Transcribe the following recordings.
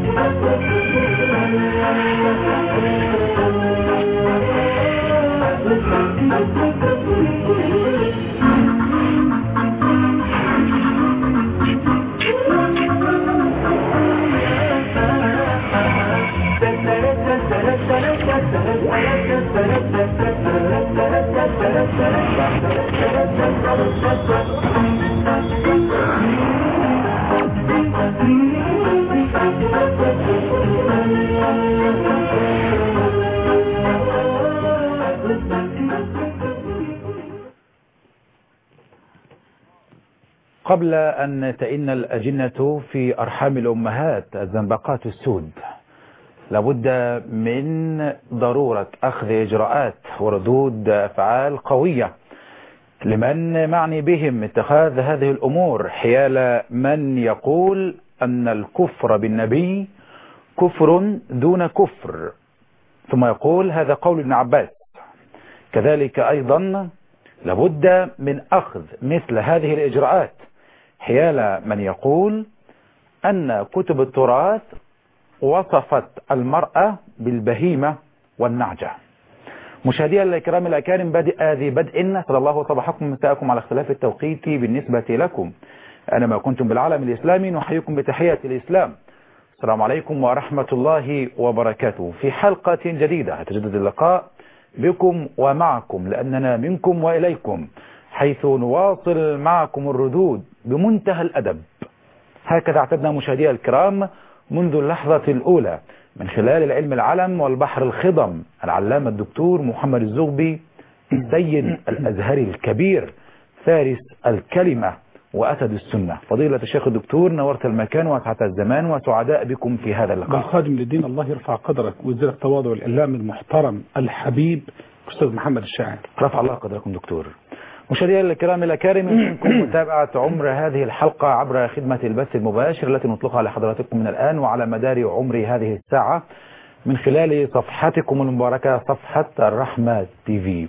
قبل أن تئن الأجنة في أرحام الأمهات الزنبقات السود لابد من ضرورة أخذ إجراءات وردود أفعال قوية لمن معني بهم اتخاذ هذه الأمور حيال من يقول أن الكفر بالنبي كفر دون كفر ثم يقول هذا قول ابن عباس كذلك أيضا لابد من أخذ مثل هذه الإجراءات حيال من يقول أن كتب التراث وصفت المرأة بالبهيمة والنعجة مشاهدينا الكرام الأكارم بدء ذي بدء صلى الله صباحكم مساءكم على اختلاف التوقيت بالنسبة لكم أنا ما كنتم بالعالم الإسلامي نحييكم بتحية الإسلام السلام عليكم ورحمة الله وبركاته في حلقة جديدة يتجدد اللقاء بكم ومعكم لأننا منكم وإليكم حيث نواصل معكم الردود بمنتهى الأدب هكذا اعتدنا مشاهدي الكرام منذ اللحظة الأولى من خلال العلم العلم والبحر الخضم العلامة الدكتور محمد الزغبي السيد الأزهري الكبير فارس الكلمة وأسد السنة فضيلة الشيخ الدكتور نورت المكان وأسعة الزمان وسعداء بكم في هذا اللقاء بالخادم للدين الله يرفع قدرك ويزيد التواضع الإعلام المحترم الحبيب أستاذ محمد الشاعر رفع الله قدركم دكتور مشاهدينا الكرام الأكارم يمكنكم متابعة عمر هذه الحلقة عبر خدمة البث المباشر التي نطلقها لحضراتكم من الآن وعلى مدار عمر هذه الساعة من خلال صفحتكم المباركة صفحة الرحمة تي في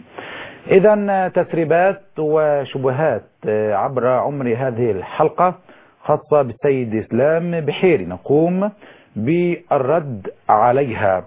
إذا تسريبات وشبهات عبر عمر هذه الحلقة خاصة بالسيد إسلام بحيري نقوم بالرد عليها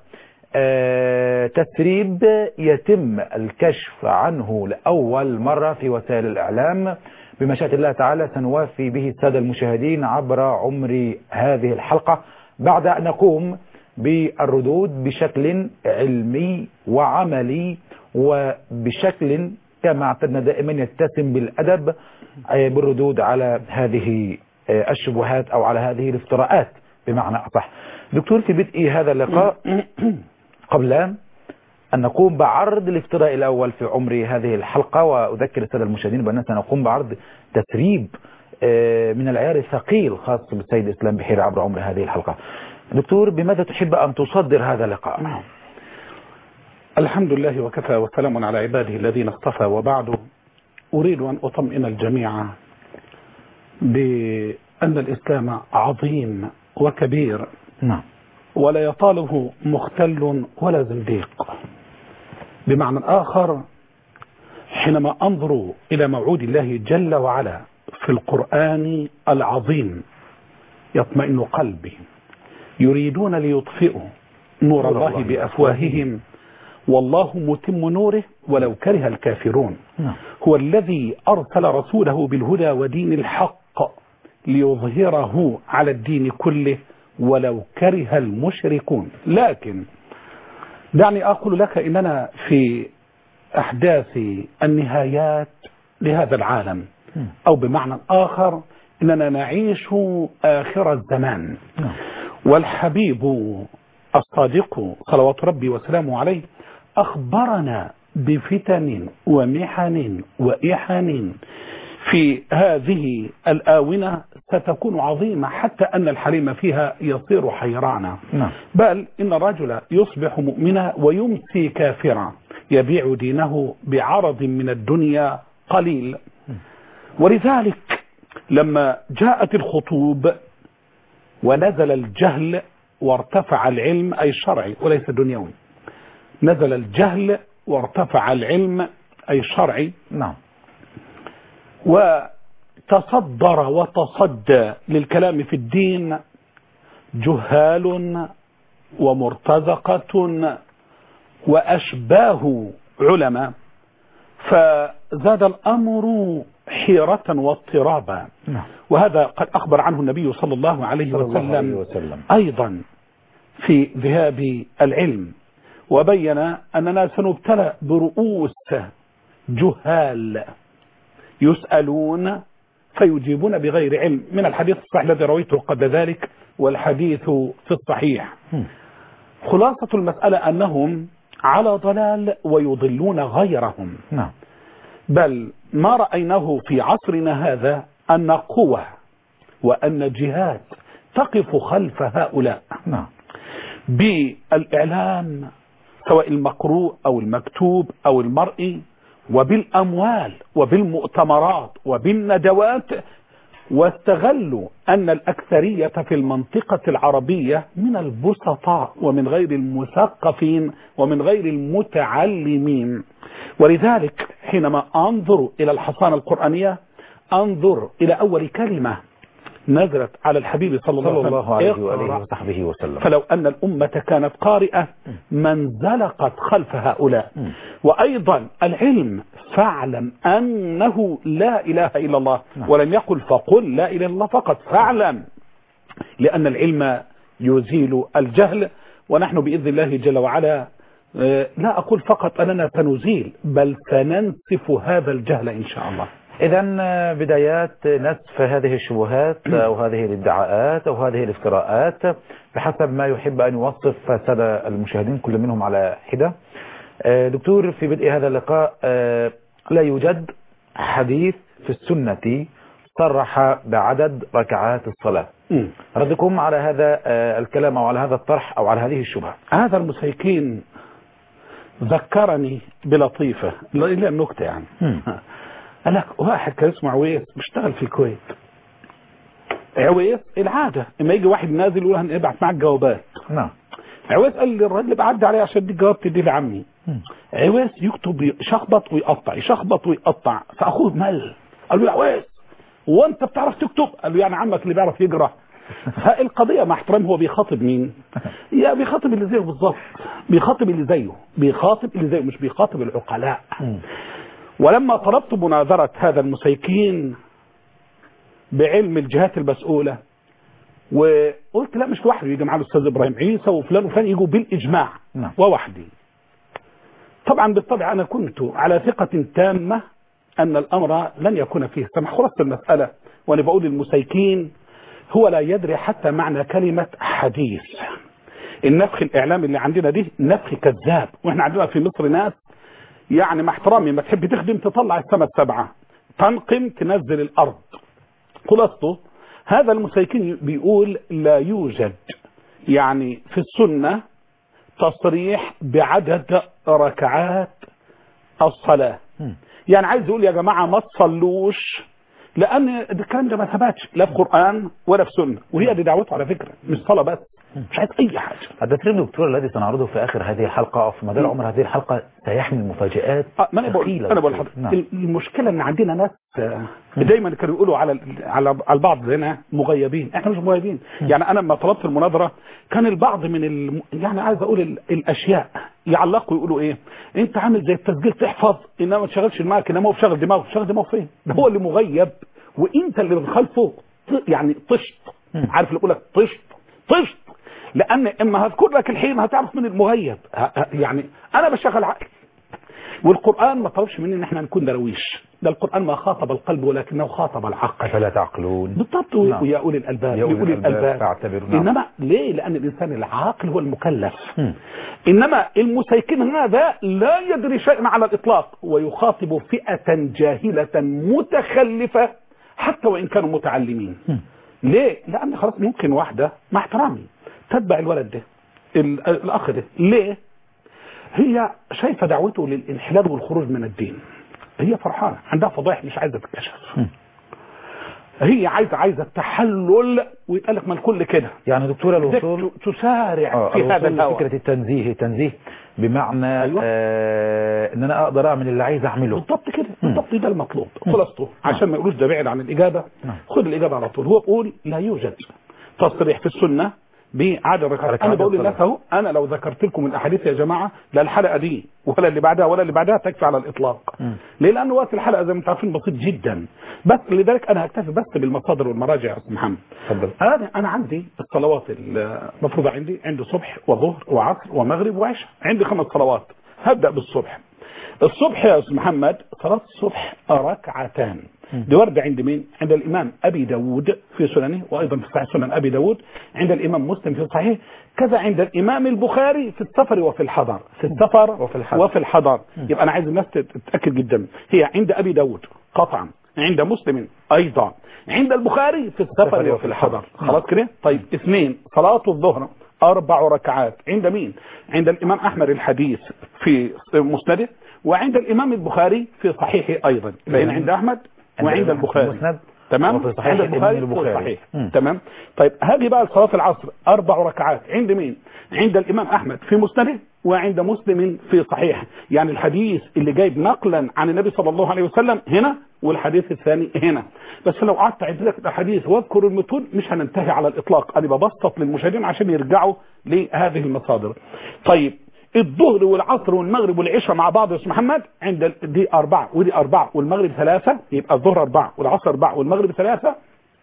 تسريب يتم الكشف عنه لأول مرة في وسائل الإعلام بمشيئة الله تعالى سنوافي به السادة المشاهدين عبر عمر هذه الحلقة بعد أن نقوم بالردود بشكل علمي وعملي وبشكل كما اعتدنا دائما يتسم بالأدب بالردود على هذه الشبهات أو على هذه الافتراءات بمعنى أصح دكتور في بدء هذا اللقاء قبل أن نقوم بعرض الافتراء الأول في عمر هذه الحلقة وأذكر السادة المشاهدين بأننا سنقوم بعرض تسريب من العيار الثقيل خاص بالسيد إسلام بحير عبر عمر هذه الحلقة دكتور بماذا تحب أن تصدر هذا اللقاء الحمد لله وكفى وسلام على عباده الذين اصطفى وبعد أريد أن أطمئن الجميع بأن الإسلام عظيم وكبير نعم ولا يطاله مختل ولا زنديق بمعنى آخر حينما أنظر إلى موعود الله جل وعلا في القرآن العظيم يطمئن قلبي يريدون ليطفئوا نور الله بأفواههم والله متم نوره ولو كره الكافرون هو الذي أرسل رسوله بالهدى ودين الحق ليظهره على الدين كله ولو كره المشركون لكن دعني أقول لك إننا في أحداث النهايات لهذا العالم أو بمعنى آخر إننا نعيش آخر الزمان والحبيب الصادق صلوات ربي وسلامه عليه أخبرنا بفتن ومحن وإحن في هذه الآونة ستكون عظيمة حتى أن الحريم فيها يصير حيرانا نعم. بل إن الرجل يصبح مؤمنا ويمسي كافرا يبيع دينه بعرض من الدنيا قليل ولذلك لما جاءت الخطوب ونزل الجهل وارتفع العلم أي الشرعي وليس الدنيوي نزل الجهل وارتفع العلم أي الشرعي نعم وتصدر وتصدى للكلام في الدين جهال ومرتزقة وأشباه علماء فزاد الأمر حيرة واضطرابا نعم وهذا قد أخبر عنه النبي صلى الله عليه صلى الله عليه وسلم وسلم أيضا في ذهاب العلم وبين أننا سنبتلى برؤوس جهال يسألون فيجيبون بغير علم من الحديث الصحيح الذي رويته قبل ذلك والحديث في الصحيح مم. خلاصة المسألة أنهم على ضلال ويضلون غيرهم نعم بل ما رأيناه في عصرنا هذا أن قوة وأن جهات تقف خلف هؤلاء نعم بالإعلام سواء المقروء أو المكتوب أو المرئي وبالأموال وبالمؤتمرات وبالندوات واستغلوا أن الأكثرية في المنطقة العربية من البسطاء ومن غير المثقفين ومن غير المتعلمين ولذلك حينما أنظر إلى الحصانة القرآنية أنظر إلى أول كلمة نزلت على الحبيب صلى الله صلى عليه وسلم الله عليه اقرأ. وآله وصحبه وسلم فلو أن الأمة كانت قارئة من زلقت خلف هؤلاء مم. وأيضا العلم فاعلم أنه لا إله إلا الله نعم. ولم يقل فقل لا إله إلا الله فقط فاعلم لأن العلم يزيل الجهل ونحن بإذن الله جل وعلا آه، لا أقول فقط أننا سنزيل بل سننسف هذا الجهل إن شاء الله إذا بدايات نسف هذه الشبهات أو هذه الادعاءات أو هذه الافتراءات بحسب ما يحب أن يوصف سادة المشاهدين كل منهم على حدة آه، دكتور في بدء هذا اللقاء آه، لا يوجد حديث في السنة صرح بعدد ركعات الصلاة مم. ردكم على هذا آه، الكلام أو على هذا الطرح أو على هذه الشبهة هذا المسيكين ذكرني بلطيفة إلا النكتة يعني مم. قال لك واحد كان اسمه عويس بيشتغل في الكويت عويس العادة اما يجي واحد نازل يقول هنبعت معاك جوابات نعم عويس قال لي الراجل بعدي عليه عشان اديك جواب تديه لعمي مم. عويس يكتب يشخبط ويقطع يشخبط ويقطع فاخوه مل قال له يا عويس هو انت بتعرف تكتب قال له يعني عمك اللي بيعرف يقرا فالقضيه مع احترامي هو بيخاطب مين يا بيخاطب اللي زيه بالظبط بيخاطب اللي زيه بيخاطب اللي زيه مش بيخاطب العقلاء مم. ولما طلبت مناظرة هذا المسيكين بعلم الجهات المسؤولة وقلت لا مش لوحده يجي معاه الاستاذ ابراهيم عيسى وفلان وفلان يجوا بالاجماع نعم. ووحدي طبعا بالطبع انا كنت على ثقة تامة ان الامر لن يكون فيه سمح خلاصة المسألة وانا بقول للمسيكين هو لا يدري حتى معنى كلمة حديث النفخ الاعلامي اللي عندنا دي نفخ كذاب واحنا عندنا في مصر ناس يعني مع احترامي ما تحب تخدم تطلع السماء السبعة تنقم تنزل الارض خلاصته هذا المسيكين بيقول لا يوجد يعني في السنة تصريح بعدد ركعات الصلاة مم. يعني عايز يقول يا جماعة ما تصلوش لأن الكلام ده ما ثبتش لا في قرآن ولا في سنة وهي دي دعوته على فكرة مش صلاة بس مش عايز أي حاجة التسريب دكتور الذي سنعرضه في آخر هذه الحلقة أو في مدار عمر هذه الحلقة سيحمل مفاجآت آه، ما انا بقول ثقيلة انا بقول دكتور. لحضرتك نعم. المشكله ان عندنا ناس آه، دايما كانوا يقولوا على على على البعض هنا مغيبين احنا مش مغيبين يعني انا لما طلبت المناظره كان البعض من الم... يعني عايز اقول ال... الاشياء يعلقوا يقولوا ايه انت عامل زي التسجيل تحفظ انما ما تشغلش دماغك انما هو بشغل دماغه شغل دماغه فين ده هو اللي مغيب وانت اللي بتخالفه ط- يعني طشت مم. عارف اللي يقول لك طشت طشت لان اما هذكر لك الحين هتعرف من المغيب ه- ه- يعني انا بشغل عقلي والقرآن ما طلبش مني ان احنا نكون درويش ده القرآن ما خاطب القلب ولكنه خاطب العقل أفلا تعقلون بالضبط نعم. ويا أولي الألباب يا أولي لأولي الألباب الألباب فاعتبروا. نعم. إنما ليه لأن الإنسان العاقل هو المكلف مم. إنما المسيكين هذا لا يدري شيئا على الإطلاق ويخاطب فئة جاهلة متخلفة حتى وإن كانوا متعلمين مم. ليه؟ لأن خلاص ممكن واحدة مع احترامي تتبع الولد ده ال- الأخ ده ليه؟ هي شايفة دعوته للانحلال والخروج من الدين هي فرحانة عندها فضائح مش عايزة تتكشف مم. هي عايزة عايزة التحلل ويتقال لك ما الكل كده يعني دكتور الوصول ت- تسارع آه، في هذا الوصول الهوى فكرة التنزيه تنزيه بمعنى أيوة. آه ان انا اقدر اعمل اللي عايز اعمله بالضبط كده مم. بالضبط ده المطلوب مم. خلاصته عشان ما يقولوش ده بعيد عن الإجابة نعم. خد الإجابة على طول هو بيقول لا يوجد تصريح في السنة بعدد الركعات ركعات انا بقول الصلاة. للناس اهو انا لو ذكرت لكم الاحاديث يا جماعه لا الحلقه دي ولا اللي بعدها ولا اللي بعدها تكفي على الاطلاق مم. ليه لان وقت الحلقه زي ما انتم عارفين بسيط جدا بس لذلك انا هكتفي بس بالمصادر والمراجع يا استاذ محمد تفضل انا انا عندي الصلوات المفروضه عندي عندي صبح وظهر وعصر ومغرب وعشاء عندي خمس صلوات هبدا بالصبح الصبح يا استاذ محمد صلاه الصبح ركعتان دي ورده عند مين عند الامام ابي داود في سننه وايضا في صحيح سنن ابي داود عند الامام مسلم في صحيح كذا عند الامام البخاري في السفر وفي الحضر في السفر وفي الحضر. وفي الحضر يبقى انا عايز الناس تتاكد جدا هي عند ابي داود قطعا عند مسلم ايضا عند البخاري في السفر وفي الحضر خلاص كده طيب اثنين صلاه الظهر اربع ركعات عند مين عند الامام احمد الحديث في مسنده وعند الامام البخاري في صحيحه ايضا لان عند احمد عند وعند الإمام البخاري المسند تمام وفي صحيح عند الإمام البخاري البخاري. في صحيح مم. تمام طيب هذه بقى صلاه العصر اربع ركعات عند مين عند الامام احمد في مسنده وعند مسلم في صحيح يعني الحديث اللي جايب نقلا عن النبي صلى الله عليه وسلم هنا والحديث الثاني هنا بس لو قعدت اعد لك الاحاديث واذكر المتون مش هننتهي على الاطلاق انا ببسط للمشاهدين عشان يرجعوا لهذه المصادر طيب الظهر والعصر والمغرب والعشاء مع بعض يا استاذ محمد عند ال- دي أربعة ودي أربعة والمغرب ثلاثة يبقى الظهر أربعة والعصر أربعة والمغرب ثلاثة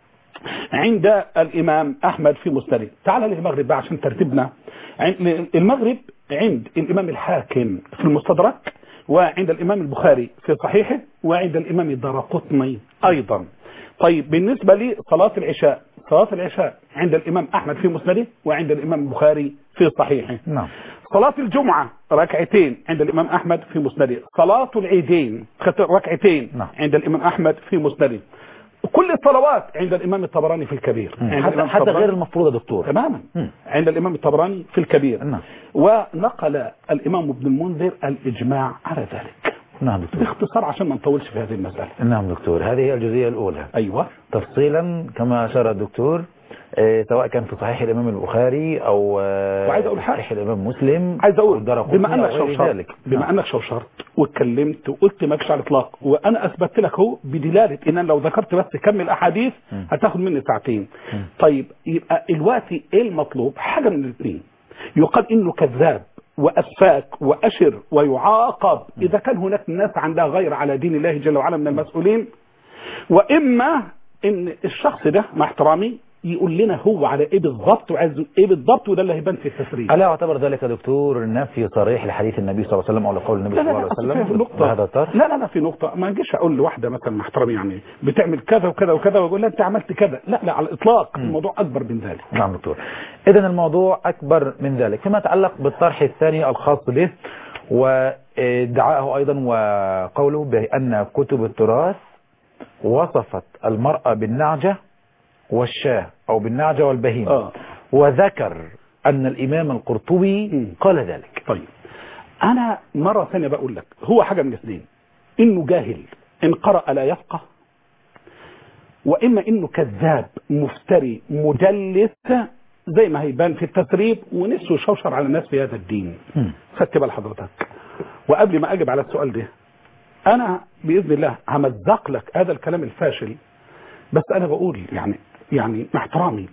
عند الإمام أحمد في مسنده تعال للمغرب بقى عشان ترتيبنا عن- المغرب عند الإمام الحاكم في المستدرك وعند الإمام البخاري في صحيحه وعند الإمام الدرقطني أيضا طيب بالنسبة لصلاة العشاء صلاة العشاء عند الإمام أحمد في مسنده وعند الإمام البخاري في صحيحه نعم صلاة الجمعة ركعتين عند الإمام أحمد في مسنده صلاة العيدين خط- ركعتين نعم. عند الإمام أحمد في مسنده كل الصلوات عند الإمام الطبراني في الكبير عند حتى, الإمام حتى الطبراني- غير المفروض يا دكتور تماما مم. عند الإمام الطبراني في الكبير نعم ونقل الإمام ابن المنذر الإجماع على ذلك نعم دكتور باختصار عشان ما نطولش في هذه المسألة نعم دكتور هذه هي الجزئية الأولى أيوة تفصيلا كما أشار الدكتور آه، سواء كان في صحيح الإمام البخاري أو آه، وعايز أقول في حاجة. صحيح الإمام مسلم عايز اقول والدرقطني بما انك أو غير شوشرت ذلك. بما نعم. انك شوشرت واتكلمت وقلت ماكش على الاطلاق وانا اثبتت لك اهو بدلاله ان أنا لو ذكرت بس كم الاحاديث مم. هتاخد مني ساعتين مم. طيب يبقى دلوقتي ايه المطلوب حاجه من الاثنين يقال انه كذاب وافاك واشر ويعاقب اذا كان هناك ناس عندها غير على دين الله جل وعلا من المسؤولين واما ان الشخص ده مع احترامي يقول لنا هو على ايه بالضبط وعايز ايه بالضبط وده اللي هيبان في التسريب ألا يعتبر ذلك يا دكتور نفي صريح لحديث النبي صلى الله عليه وسلم أو لقول النبي لا صلى لا الله لا عليه أصل في وسلم نقطة بهذا الطرح لا لا لا في نقطة ما اجيش اقول لواحدة مثلا مع احترامي يعني بتعمل كذا وكذا وكذا واقول لها انت عملت كذا لا لا على الاطلاق الموضوع اكبر من ذلك نعم دكتور إذا الموضوع أكبر من ذلك فيما يتعلق بالطرح الثاني الخاص به وادعائه أيضا وقوله بأن كتب التراث وصفت المرأة بالنعجة والشاه أو بالنعجة والبهيمة اه وذكر أن الإمام القرطبي مم. قال ذلك طيب انا مرة ثانية بقول لك هو حاجة من الاثنين انه جاهل ان قرأ لا يفقه واما انه كذاب مفتري مدلس زي ما هيبان في التسريب ونفسه يشوشر على الناس في هذا الدين مم. خدت بال حضرتك وقبل ما اجب على السؤال ده انا باذن الله همزق لك هذا الكلام الفاشل بس انا بقول يعني يعني مع احترامي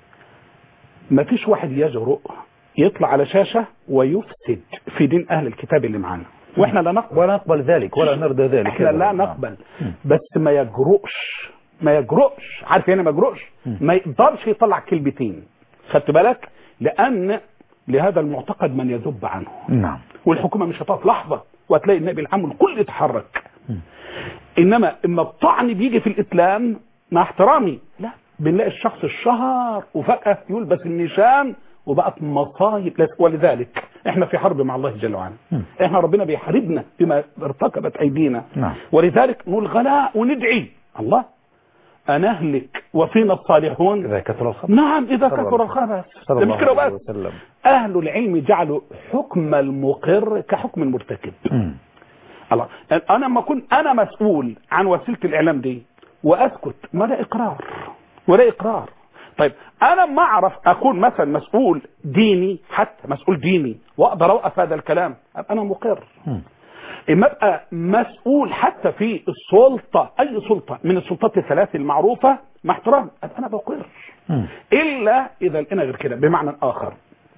ما فيش واحد يجرؤ يطلع على شاشه ويفسد في دين اهل الكتاب اللي معانا واحنا لا نقبل ولا نقبل ذلك ولا نرضى ذلك احنا لا نعم. نقبل بس ما يجرؤش ما يجرؤش عارف يعني ما يجرؤش ما يقدرش يطلع كلمتين خدت بالك لان لهذا المعتقد من يذب عنه نعم والحكومه مش هتقف لحظه وهتلاقي النائب العام الكل يتحرك انما اما الطعن بيجي في الاسلام مع احترامي لا بنلاقي الشخص الشهر وفجاه يلبس النشان وبقت مصايب لا- ولذلك احنا في حرب مع الله جل وعلا مم. احنا ربنا بيحاربنا بما ارتكبت ايدينا نعم. ولذلك نقول غلاء وندعي الله أنهلك وفينا الصالحون إذا كثر الخطأ نعم إذا صلى كثر الله- الخبث صلى ده مش الله كده عليه بس وسلم أهل العلم جعلوا حكم المقر كحكم المرتكب مم. الله أنا لما كنت أنا مسؤول عن وسيلة الإعلام دي وأسكت ما ده إقرار ولا إقرار طيب أنا ما أعرف أكون مثلا مسؤول ديني حتى مسؤول ديني وأقدر أوقف هذا الكلام أبقى أنا مقر مم. اما ابقى مسؤول حتى في السلطه اي سلطه من السلطات الثلاث المعروفه مع احترام ابقى انا بقر مم. الا اذا لقينا غير كده بمعنى اخر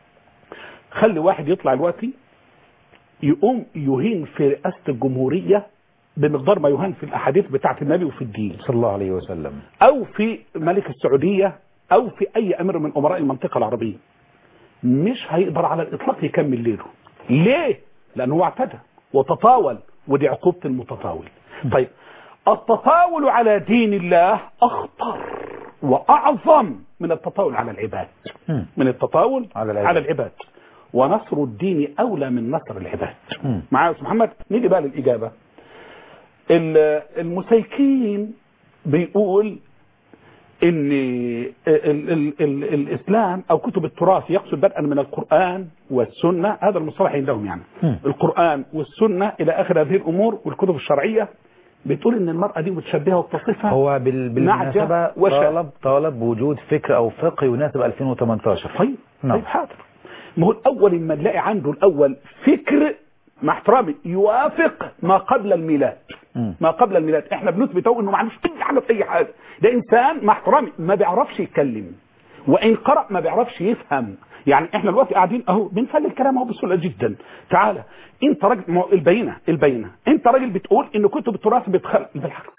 خلي واحد يطلع دلوقتي يقوم يهين في رئاسه الجمهوريه بمقدار ما يهان في الاحاديث بتاعه النبي وفي الدين صلى الله عليه وسلم او في ملك السعوديه او في اي امير من امراء المنطقه العربيه مش هيقدر على الاطلاق يكمل ليله ليه لانه هو اعتدى وتطاول ودي عقوبه المتطاول طيب التطاول على دين الله اخطر واعظم من التطاول على العباد مم. من التطاول على العباد. على العباد ونصر الدين اولى من نصر العباد مم. معايا يا أستاذ محمد نيجي بقى للاجابه ال- المسيكين بيقول ان ال ال ال ال الاسلام او كتب التراث يقصد بدءا من القران والسنه هذا المصطلح عندهم يعني مم. القران والسنه الى اخر هذه الامور والكتب الشرعيه بتقول ان المراه دي متشبهه وتصفها هو بال... بالمناسبة نعجة وشاة. طالب طالب بوجود فكر او فقه يناسب 2018 طيب نعم. طيب حاضر ما هو الاول لما نلاقي عنده الاول فكر مع احترامي يوافق ما قبل الميلاد مم. ما قبل الميلاد احنا بنثبت أهو انه ما عندوش اي حاجه في اي حاجه ده انسان مع احترامي ما بيعرفش يتكلم وان قرأ ما بيعرفش يفهم يعني احنا دلوقتي قاعدين اهو بنسلي الكلام اهو بسهوله جدا تعالى انت راجل ما هو البينه البينه انت راجل بتقول ان كتب التراث بتخلق بالعكس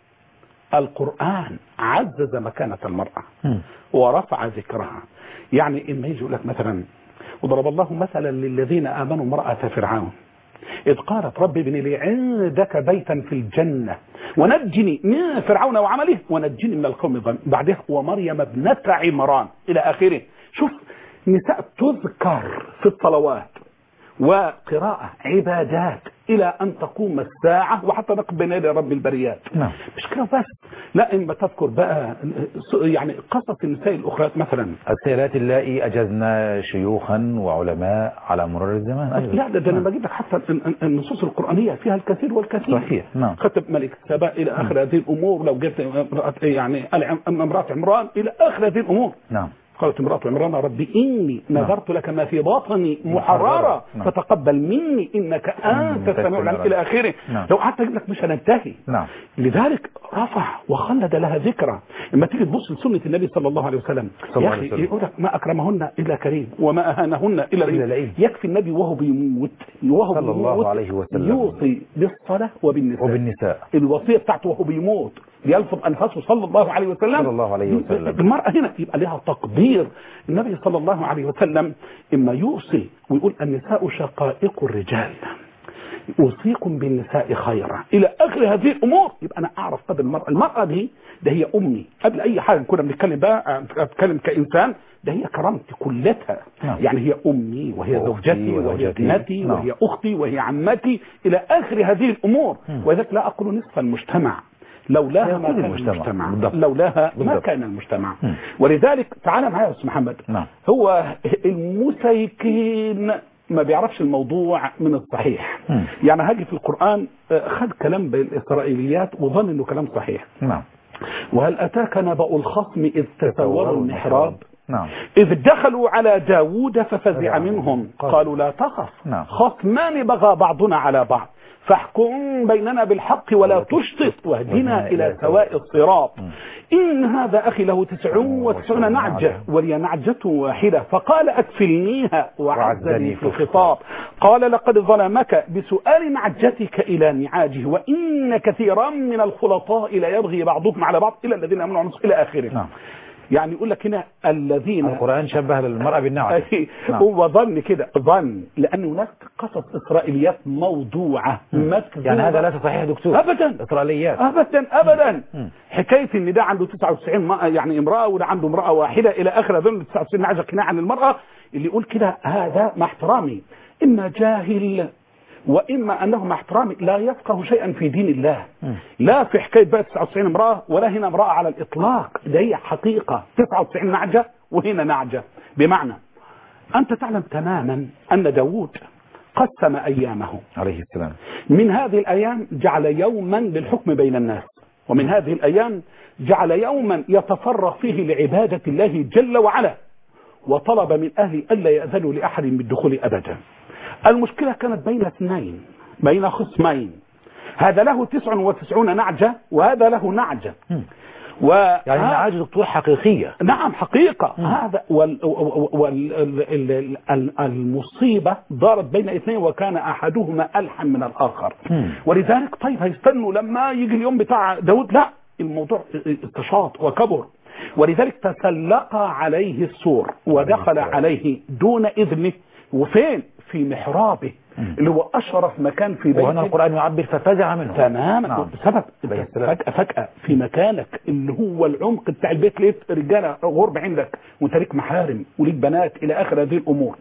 القرآن عزز مكانة المرأة مم. ورفع ذكرها يعني إما يجي يقول لك مثلا وضرب الله مثلا للذين آمنوا امرأة فرعون إذ قالت رب ابن لي عندك بيتا في الجنة ونجني من فرعون وعمله ونجني من القوم الظالمين بعدها ومريم ابنة عمران إلى آخره شوف نساء تذكر في الصلوات وقراءة عبادات إلى أن تقوم الساعة وحتى نقف بين يدي رب البريات نعم. مش كده بس لا إما تذكر بقى يعني قصص النساء الأخرى مثلا السيلات اللائي أجزنا شيوخا وعلماء على مرور الزمان أيضا لا ده, ده انا نعم. بجيب لك حتى ال- ال- النصوص القرآنية فيها الكثير والكثير صحيح، نعم. خطب ملك سبا إلى آخر هذه الأمور لو جبت امرأة يعني العم- امرأة عمران إلى آخر هذه الأمور نعم قالت امرأة عمران ربي إني نذرت لك ما في بطني محررة محررة. نعم. فتقبل مني إنك أنت أنت السميع العليم السميع إلى آخره نعم. لو قعدت أجيب لك مش هننتهي نعم لذلك رفع وخلد لها ذكرى لما تيجي تبص لسنة النبي صلى الله عليه وسلم صلى الله يا عليه أخي وسلم. يقول لك ما أكرمهن إلا كريم وما أهانهن إلا إلا لئيم لئيم. يكفي النبي وهو بيموت وهو صلى الله بيموت عليه وسلم. يوصي بالصلاة وبالنساء وبالنساء الوصية بتاعته وهو بيموت يلفظ أنفاسه صلى الله عليه وسلم صلى الله عليه وسلم. المرأة هنا يبقى لها تقدير النبي صلى الله عليه وسلم إما يوصي ويقول النساء شقائق الرجال أوصيكم بالنساء خيرا إلى آخر هذه الأمور يبقى أنا أعرف قدر المرأة المرأة دي ده هي أمي قبل أي حاجة كنا بنتكلم بقى أتكلم كإنسان ده هي كرامتي كلتها نعم. يعني هي أمي وهي وأختي زوجتي وهي وزوجتي. ابنتي نعم. وهي أختي وهي عمتي إلى آخر هذه الأمور مم. ولذلك لا أقول نصف المجتمع لولاها هي ما كل كان المجتمع. المجتمع بالضبط. لولاها ما بالضبط. كان المجتمع مم. ولذلك تعال معايا يا أستاذ محمد نعم. هو المسيكين ما بيعرفش الموضوع من الصحيح مم. يعني هاجي في القرآن آه، خد كلام بالإسرائيليات وظن انه كلام صحيح نعم وهل أتاك نبأ الخصم إذ تسوروا المحراب نعم إذ دخلوا على داود ففزع فزع منهم منهم. قالوا لا تخف نعم. خصمان بغى بعضنا على بعض فاحكم بيننا بالحق ولا تشطط واهدنا إلى سواء الصراط إن هذا أخي له تسع وتسعون نعجة ولي نعجة واحدة فقال أكفلنيها وعزني في الخطاب قال لقد ظلمك بسؤال نعجتك إلى نعاجه وإن كثيرا من الخلطاء لا يبغي بعضهم على بعض إلا الذين آمنوا وعملوا إلى آخره نعم يعني يقول لك هنا الذين القرآن شبه المرأة بالنعم أي، نعم. هو ظن كده ظن لأن هناك قصص إسرائيليات موضوعة مكذوبة يعني هذا لا تصحيح يا دكتور أبدا إسرائيليات ابدا ابدا مم. حكايه ان ده عنده 99 ما- يعني امراه وده عنده امراه واحده الى اخر هذول 99 نعجه قناع عن المراه اللي يقول كده هذا مع احترامي اما جاهل واما انه مع احترامي لا يفقه شيئا في دين الله مم. لا في حكايه بقى 99 امراه ولا هنا امراه على الاطلاق ده هي حقيقه 99 نعجه وهنا نعجه بمعنى انت تعلم تماما ان داوود قسم ايامه عليه السلام من هذه الأيام جعل يوما للحكم بين الناس ومن هذه الأيام جعل يوما يتفرغ فيه لعبادة الله جل وعلا وطلب من أهل ألا يأذنوا لأحد بالدخول أبدا المشكلة كانت بين اثنين بين خصمين هذا له 99 نعجة وهذا له نعجة مم. و يعني النعاج دكتور حقيقية نعم حقيقة مم. هذا والمصيبة دارت بين اثنين وكان أحدهما ألحن من الآخر مم. ولذلك طيب هيستنوا لما يجي اليوم بتاع داود لا الموضوع استشاط وكبر ولذلك تسلق عليه السور ودخل السلام. عليه دون إذنه وفين في محرابه مم. اللي هو أشرف مكان في بيته وهنا القرآن يعبر ففزع منه تماما نعم. سبب عليه السلام. فجأة فجأة في مكانك اللي هو العمق بتاع البيت لقيت رجالة غرب عندك وانت ليك محارم وليك بنات إلى آخر هذه الأمور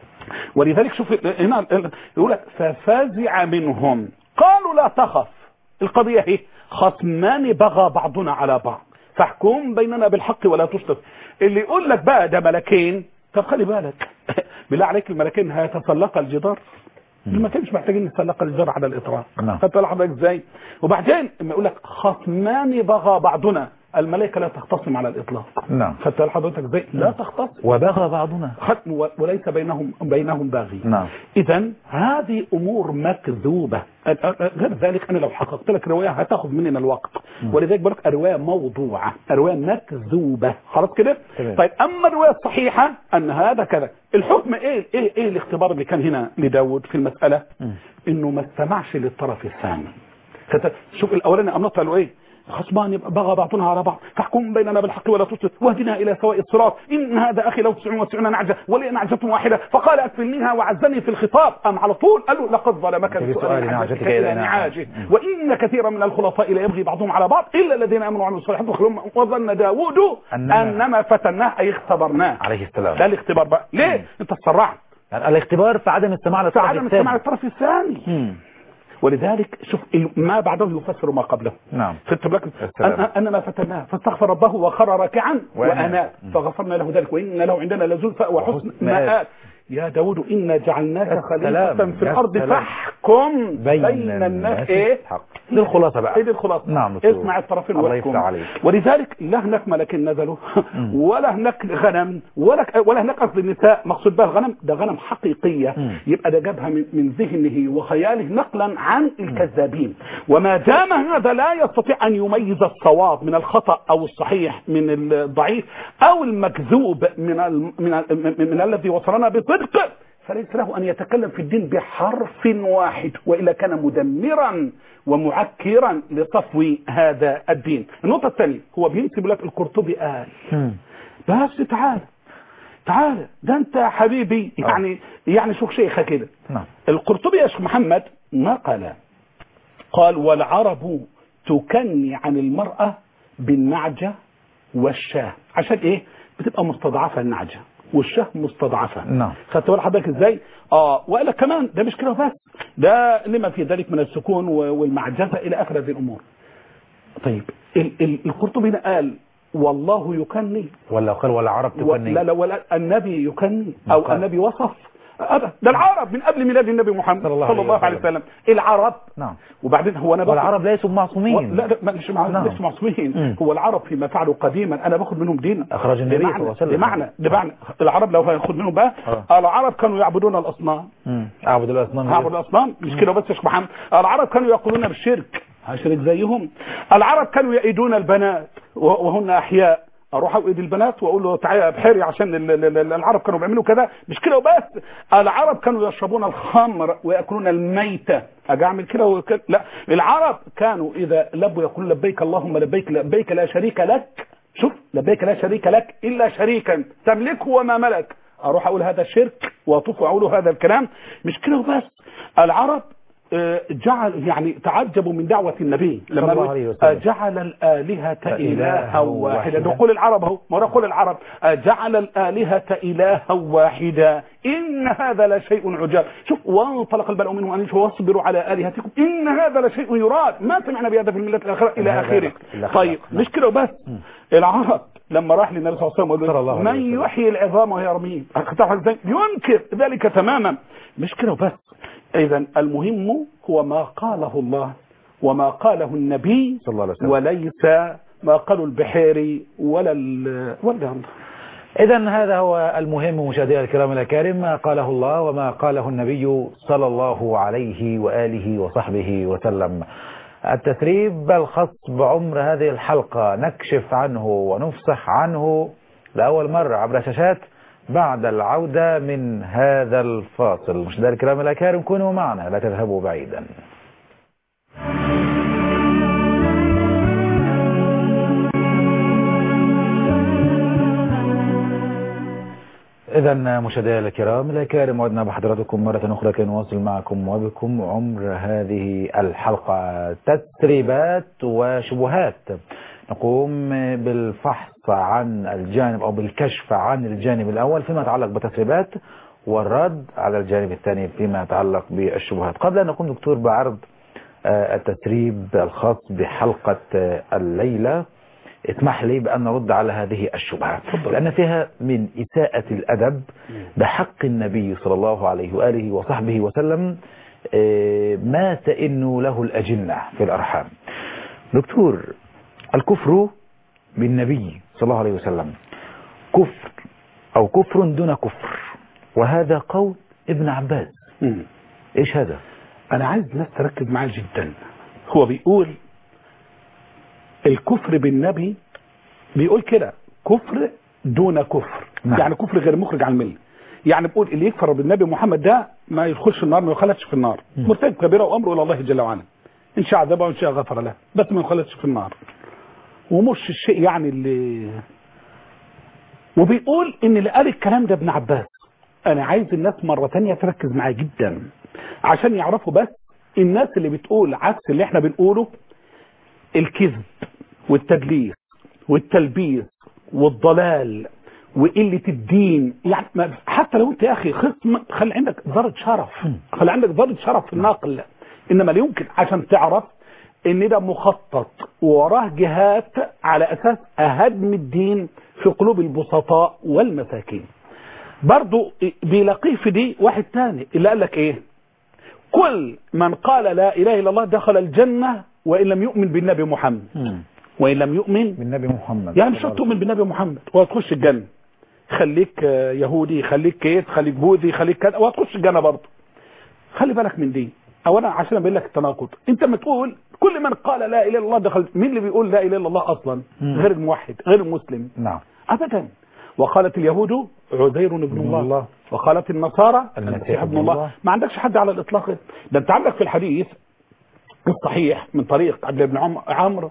ولذلك شوف هنا يقول لك ففزع منهم قالوا لا تخف القضية هي خصمان بغى بعضنا على بعض فاحكم بيننا بالحق ولا تشطط اللي يقول لك بقى ده ملكين طب خلي بالك بالله عليك الملكين هيتسلق الجدار المكان مش محتاجين نتسلق الجدار على الاطراف نعم. خدت حضرتك ازاي وبعدين لما يقول لك خصمان بغى بعضنا الملائكه لا تختصم على الاطلاق نعم خدت حضرتك ازاي لا تختصم وبغى بعضنا ختم و- وليس بينهم بينهم باغي نعم اذا هذه امور مكذوبه أ- أ- غير ذلك انا لو حققت لك روايه هتاخذ مننا الوقت ولذلك بقول لك الروايه موضوعه الروايه مكذوبه خلاص كده تمام. طيب اما الروايه الصحيحه ان هذا كذا الحكم ايه ايه ايه الاختبار اللي كان هنا لداود في المساله مم. انه ما استمعش للطرف الثاني فت- شوف الاولاني قام نطلع له ايه خصمان بغى بعضنا على بعض فاحكم بيننا بالحق ولا تشرك واهدنا الى سواء الصراط ان هذا اخي له 99 نعجه ولي نعجه واحده فقال اكفلنيها وعزني في الخطاب ام على طول قال له لقد ظلمك بسؤال بسؤال نعجتك نعجتك إلى الى نعاجه وان كثيرا من الخلطاء لا يبغي بعضهم على بعض الا الذين امنوا وعملوا الصالحات وخلهم وظن داوود أنما- انما فتناه اي اختبرناه عليه السلام ده الاختبار بقى ليه انت تسرعت يعني الاختبار في عدم استماع للطرف فعدم الثاني استماع الطرف الثاني مم. ولذلك شوف ما بعده يفسر ما قبله نعم خدت بالك السلام. أن- انما فتناه فاستغفر ربه وخر راكعا وأناب. واناب فغفرنا له ذلك وان له عندنا لزلفى وحسن وحسن مآب. مآب يا داود انا جعلناك السلام. خليفه في يا الارض السلام. فاحكم بين, بين الناس ايه حق دي الخلاصة بقى ايه دي الخلاصه نعم دكتور. اسمع الطرفين الله واحكم يفتح عليك. ولذلك لا هناك ملكين نزلوا مم. ولا هناك غنم ولا ولا هناك قصد النساء مقصود بها الغنم ده غنم حقيقيه مم. يبقى ده جابها من, من ذهنه وخياله نقلا عن الكذابين وما دام هذا لا يستطيع ان يميز الصواب من الخطا او الصحيح من الضعيف او المكذوب من ال من, ال من, من الذي وصلنا بصدق فليس له ان يتكلم في الدين بحرف واحد والا كان مدمرا ومعكرا لصفو هذا الدين النقطه الثانيه هو بينسب لك القرطبي قال مم. بس تعال تعال ده انت يا حبيبي يعني يعني شوف شيخه كده نعم القرطبي يا شيخ محمد نقل قال والعرب تكني عن المرأة بالنعجة والشاه عشان ايه بتبقى مستضعفة النعجة والشاه مستضعفة نعم. خدت بال حضرتك ازاي اه وقال لك كمان ده مش كده بس ده لما في ذلك من السكون و- والمعجزة الى اخر هذه الامور طيب ال- ال- القرطبي هنا قال والله يكني ولا قال ولا عرب و- تكني لا لا ولا النبي يكني او قال. النبي وصف أبدا ده العرب من قبل ميلاد النبي محمد صلى الله صلى الله عليه عليه وسلم العرب نعم وبعدين هو انا باخد- والعرب ليسوا و- معصومين لا لا مش مع... نعم. مش معصومين مم. هو العرب فيما فعلوا قديما انا باخد منهم دين أخرج النبي صلى الله عليه وسلم. بمعنى بمعنى العرب لو هياخد منهم بقى آه. العرب كانوا يعبدون الاصنام مم. اعبد الاصنام هعبد الاصنام مش كده بس يا شيخ محمد العرب كانوا يقولون بالشرك هشرك زيهم العرب كانوا يئدون البنات وهن احياء اروح اوئد البنات واقول له تعالى يا بحيري عشان ال- ال- ال- العرب كانوا بيعملوا كذا مش كده وبس العرب كانوا يشربون الخمر وياكلون الميته اجي اعمل كده وكده لا العرب كانوا اذا لبوا يقولون لبيك اللهم لبيك لبيك لا شريك لك شوف لبيك لا شريك لك الا شريكا تملكه وما ملك اروح اقول هذا شرك واطوف واقول هذا الكلام مش كده وبس العرب آه، جعل يعني تعجبوا من دعوة النبي صلى الله قال، عليه وسلم. آه، جعل الآلهة إلها واحدا واحدا. ده قول العرب اهو ما هو قول العرب آه، جعل الآلهة إلها واحدا إن هذا لشيء عجاب شوف وانطلق البلاء منه أن واصبروا على آلهتكم إن هذا لشيء يراد ما سمعنا بهذا في الملة الآخرة إلى هذا آخره إلا طيب خلاف. مش كده وبس العرب لما راح للنبي صلى الله عليه وسلم صلى وقال الله له عليه من وسلم. يحيي العظام وهي رميم أخذتها ازاي ينكر ذلك تماما مش كده وبس اذا المهم هو ما قاله الله وما قاله النبي صلى الله عليه وسلم. وليس ما قاله البحيري ولا ال ولا إذا هذا هو المهم مشاهدينا الكرام الأكارم ما قاله الله وما قاله النبي صلى الله عليه وآله وصحبه وسلم التثريب الخاص بعمر هذه الحلقة نكشف عنه ونفصح عنه لأول مرة عبر شاشات بعد العودة من هذا الفاصل مشاهدينا الكرام الأكارم كونوا معنا لا تذهبوا بعيدا إذا مشاهدينا الكرام الأكارم عدنا بحضراتكم مرة أخرى كي نواصل معكم وبكم عمر هذه الحلقة تسريبات وشبهات نقوم بالفحص عن الجانب أو بالكشف عن الجانب الأول فيما يتعلق بالتسريبات والرد على الجانب الثاني فيما يتعلق بالشبهات قبل أن نقوم دكتور بعرض التسريب الخاص بحلقة الليلة اسمح لي بأن نرد على هذه الشبهة لأن فيها من إساءة الأدب بحق النبي صلى الله عليه وآله وصحبه وسلم ما تئن له الأجنة في الأرحام دكتور الكفر بالنبي صلى الله عليه وسلم كفر أو كفر دون كفر وهذا قول ابن عباس مم. إيش هذا انا عايز الناس تركز معاه جدا هو بيقول الكفر بالنبي بيقول كده كفر دون كفر نعم. يعني كفر غير مخرج عن المله يعني بيقول اللي يكفر بالنبي محمد ده ما يدخلش النار ما يخلدش في النار مم. مرتكب كبيره وامره الى الله جل وعلا ان شاء عذبه وان شاء غفر له بس ما يخلدش في النار ومش الشيء يعني اللي وبيقول ان اللي قال الكلام ده ابن عباس انا عايز الناس مرة تانية تركز معايا جدا عشان يعرفوا بس الناس اللي بتقول عكس اللي احنا بنقوله الكذب والتدليس والتلبيس والضلال وقلة الدين يعني ما- حتى لو انت يا اخي خصم خلي عندك ذرة شرف خلي عندك ذرة شرف في النقل انما لا يمكن عشان تعرف ان ده مخطط وراه جهات على اساس هدم الدين في قلوب البسطاء والمساكين برضو بيلاقيه في دي واحد تاني اللي قال لك ايه كل من قال لا اله الا الله دخل الجنة وان لم يؤمن بالنبي محمد وان لم يؤمن بالنبي محمد يعني مش شرط تؤمن بالنبي محمد وهتخش الجنة خليك آه، يهودي خليك كيت خليك بوذي خليك كذا وهتخش الجنة برضه خلي بالك من دي اولا عشان ابين لك التناقض انت ما تقول كل من قال لا اله الا الله دخل مين اللي بيقول لا اله الا الله اصلا مم. غير الموحد غير المسلم نعم ابدا وقالت اليهود عزير ابن ابن الله, الله. وقالت النصارى المسيح المسيح ابن ابن الله. الله. ما عندكش حد على الاطلاق ده انت عندك في الحديث الصحيح من طريق عبد الله بن عم- عمرو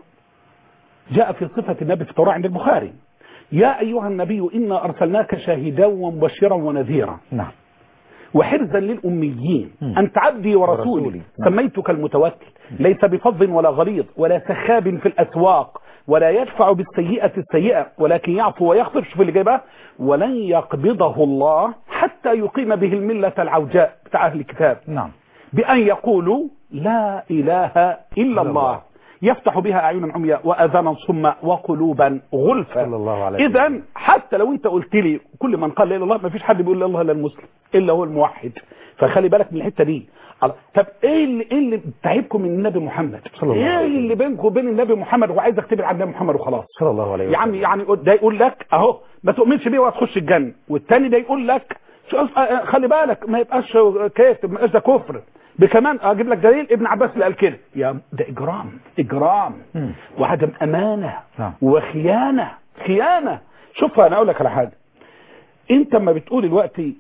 جاء في صفة النبي في التوراة عند البخاري يا أيها النبي إنا أرسلناك شاهدا ومبشرا ونذيرا نعم وحرزا للأميين مم. أنت عبدي ورسولي ورسولي. نعم. سميتك المتوكل ليس بفظ ولا غليظ ولا سخاب في الأسواق ولا يدفع بالسيئة السيئة ولكن يعفو ويغفر شوف اللي جايبها ولن يقبضه الله حتى يقيم به الملة العوجاء بتاع أهل الكتاب نعم بأن يقولوا لا إله إلا الله الله. يفتح بها أعينا عمياء وأذانا صما وقلوبا غلفا صلى الله عليه إذا وسلم. حتى لو أنت قلت لي كل من قال لا إله إلا الله ما فيش حد بيقول لا إله إلا المسلم إلا هو الموحد فخلي بالك من الحتة دي الله. طب إيه اللي إيه اللي تعبكم من النبي محمد؟ صلى الله عليه إيه وسلم. اللي بينكم وبين النبي محمد وعايزك تبعد عن النبي محمد وخلاص صلى الله عليه يا عم وسلم. يعني ده يقول لك اهو ما تؤمنش بيه وهتخش الجنه والتاني ده يقول لك شوف آه، آه، خلي بالك ما يبقاش كاتب ما يبقاش ده كفر بكمان اجيب لك دليل ابن عباس اللي قال كده يا ده اجرام اجرام مم. وعدم امانه نعم. وخيانه خيانه شوف انا اقول لك على حاجه انت اما بتقول دلوقتي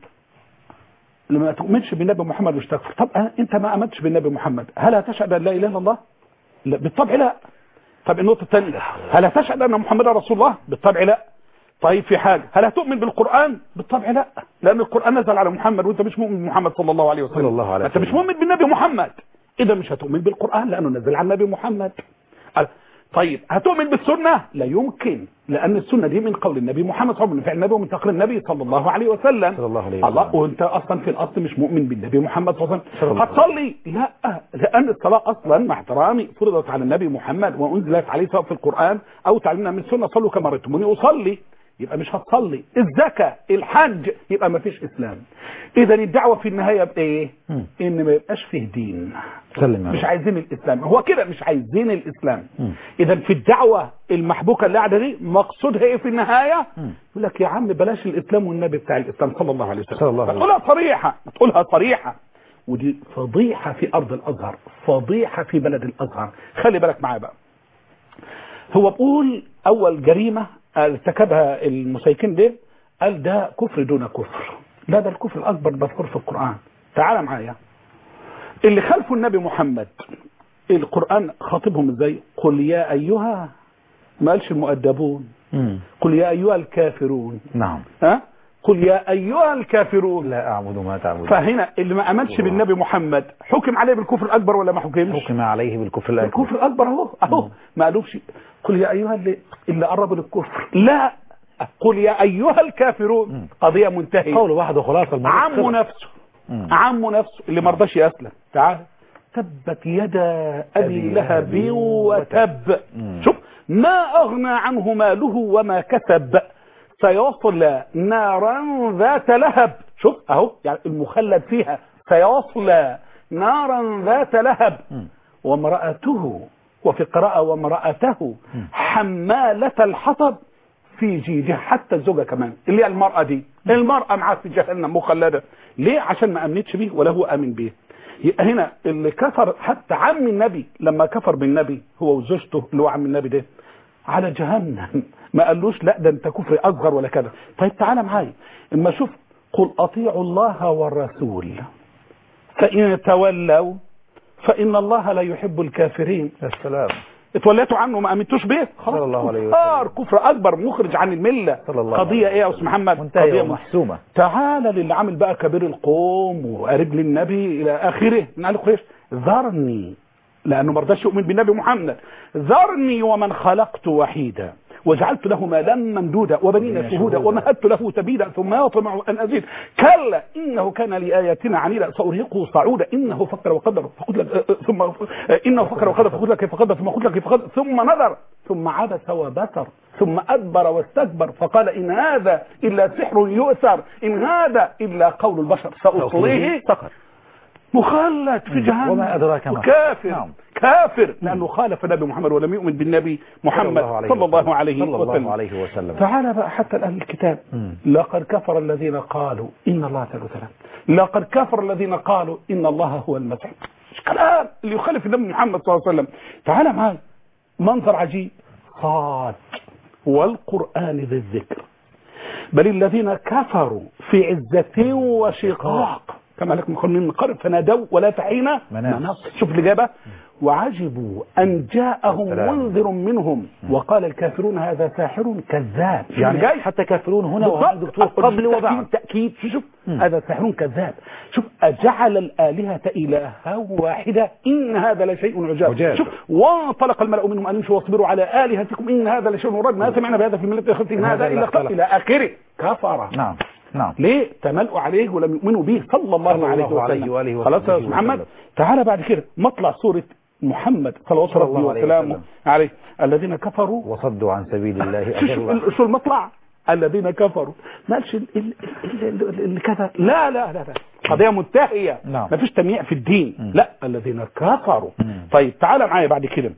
لما تؤمنش بالنبي محمد مش تكفر طب آه، انت ما امنتش بالنبي محمد هل هتشهد ان لا اله الا الله لا بالطبع لا طب النقطة الثانية هل هتشهد أن محمدا رسول الله بالطبع لا طيب في حاجة هل هتؤمن بالقرآن بالطبع لا لأن القرآن نزل على محمد وأنت مش مؤمن بمحمد صلى الله عليه وسلم صلى الله عليه أنت مش وسلم. مؤمن بالنبي محمد إذا مش هتؤمن بالقرآن لأنه نزل على النبي محمد قال، طيب هتؤمن بالسنة لا يمكن لأن السنة دي من قول النبي محمد صلى الله عليه وسلم من فعل النبي ومن تقرير النبي صلى الله عليه وسلم صلى الله عليه وسلم. الله وانت اصلا في الاصل مش مؤمن بالنبي محمد صلى الله صلى عليه الله وسلم هتصلي لا لان الصلاه اصلا مع احترامي فرضت على النبي محمد وانزلت عليه سواء في القران او تعلمنا من السنه صلوا كما رأيتموني اصلي يبقى مش هتصلي الزكاة الحج يبقى ما فيش اسلام اذا الدعوة في النهاية بايه مم. ان ما يبقاش فيه دين سلم يا مش رب. عايزين الاسلام هو كده مش عايزين الاسلام مم. اذا في الدعوة المحبوكة اللي قاعدة دي مقصودها ايه في النهاية مم. يقول لك يا عم بلاش الاسلام والنبي بتاع الاسلام صلى الله عليه وسلم صلى الله عليه تقولها صريحة تقولها صريحة ودي فضيحة في ارض الازهر فضيحة في بلد الازهر خلي بالك معايا بقى هو بقول اول جريمة ارتكبها المسيكين ده قال ده كفر دون كفر لا ده الكفر الاكبر مذكور في القرآن تعال معايا اللي خلفوا النبي محمد القرآن خاطبهم ازاي قل يا ايها ما قالش المؤدبون مم. قل يا ايها الكافرون نعم ها قل يا ايها الكافرون لا أعبد ما تعبدون فهنا اللي ما امنش بالنبي محمد حكم عليه بالكفر الاكبر ولا ما حكمش حكم عليه بالكفر الأكبر الكفر الاكبر اهو اهو ما قالوش قل يا ايها اللي, اللي قربوا للكفر لا قل يا ايها الكافرون قضيه منتهيه قول واحد وخلاص الموضوع عمه خلص. نفسه مم. عمه نفسه اللي ما رضاش يسلم تعال تبت يدا ابي أبي لهب لهب وتب مم. شوف ما اغنى عنه ماله وما كسب سيصلى نارا ذات لهب شوف اهو يعني المخلد فيها سيصلى نارا ذات لهب مم. وامرأته وفي قراءة وامرأته حمالة الحطب في جيدها حتى الزوجة كمان اللي هي المرأة دي المرأة معاه في جهنم مخلدة ليه عشان ما أمنتش بيه ولا هو أمن بيه يبقى هنا اللي كفر حتى عم النبي لما كفر بالنبي هو وزوجته اللي هو عم النبي ده على جهنم ما قالوش لا ده انت كفر اصغر ولا كذا طيب تعالى معايا اما شوف قل اطيعوا الله والرسول فان تولوا فان الله لا يحب الكافرين السلام اتوليتوا عنه ما امنتوش بيه صلى الله عليه وسلم. كفار كفر اكبر مخرج عن المله صلى الله قضيه عليه ايه يا استاذ محمد منتهية قضيه ومحسومة تعالى للي عامل بقى كبير القوم وقريب للنبي الى اخره من قال قريش ذرني لانه ما رضاش يؤمن بالنبي محمد ذرني ومن خلقت وحيدا وجعلت له مالا ممدودا وبنين وبنين شهودا شهودا. ومهدت له تبيدا ثم يطمع ان ازيد كلا انه كان لاياتنا عنيدا سارهقه صعودا انه فكر وقدر فقلت لك آه، آه، ثم آه، انه فكر وقدر فقلت لك كيف قدر ثم قلت لك كيف قدر ثم نظر ثم عبس وبصر ثم ادبر واستكبر فقال ان هذا الا سحر يؤثر ان هذا الا قول البشر ساصليه سقر مخلد في جهنم وما أدراك ما كافر نعم. كافر لأنه خالف النبي محمد ولم يؤمن بالنبي محمد صلى الله عليه صلى الله وسلم عليه وسلم تعالى بقى حتى الأهل الكتاب مم. لقد كفر الذين قالوا إن الله تعالى وسلم لقد كفر الذين قالوا إن الله هو المسيح مش كلام اللي يخالف النبي محمد صلى الله عليه وسلم تعالى معايا منظر عجيب صاد والقرآن ذي الذكر بل الذين كفروا في عزة وشقاق كما لكم من قرب فنادوا ولا تحين مناص. شوف الإجابة وعجبوا أن جاءهم السلام. منذر منهم وقال الكافرون هذا ساحر كذاب شوف يعني الجاي. حتى كافرون هنا بالضبط. وهذا دكتور قبل وبعد تأكيد, تأكيد شوف, شوف مم. هذا ساحر كذاب شوف أجعل الآلهة إلها واحدة إن هذا لشيء عجاب عجاب. شوف وانطلق الملأ منهم أن يمشوا واصبروا على آلهتكم إن هذا لشيء مراد ما سمعنا بهذا في الملة الآخرة إن هذا هذا إلا إلا اختلاق اختلاق. إلى آخره كفر نعم نعم ليه تملؤوا عليه ولم يؤمنوا به صلى الله, صلى عليه الله عليه وسلم وآله خلاص يا وصحبه أستاذ محمد وسلم. تعالى بعد كده مطلع سورة محمد صلى صلى الله الله عليه عليه وسلم وسلم. عليه الذين كفروا وصدوا عن سبيل الله شو شو, أضل شو المطلع الذين كفروا ما قالش ال- ال- ال- ال- اللي كذا لا لا لا لا قضيه منتهيه نعم. ما فيش تمييع في الدين مم. لا الذين كفروا مم. طيب تعالى معايا بعد كده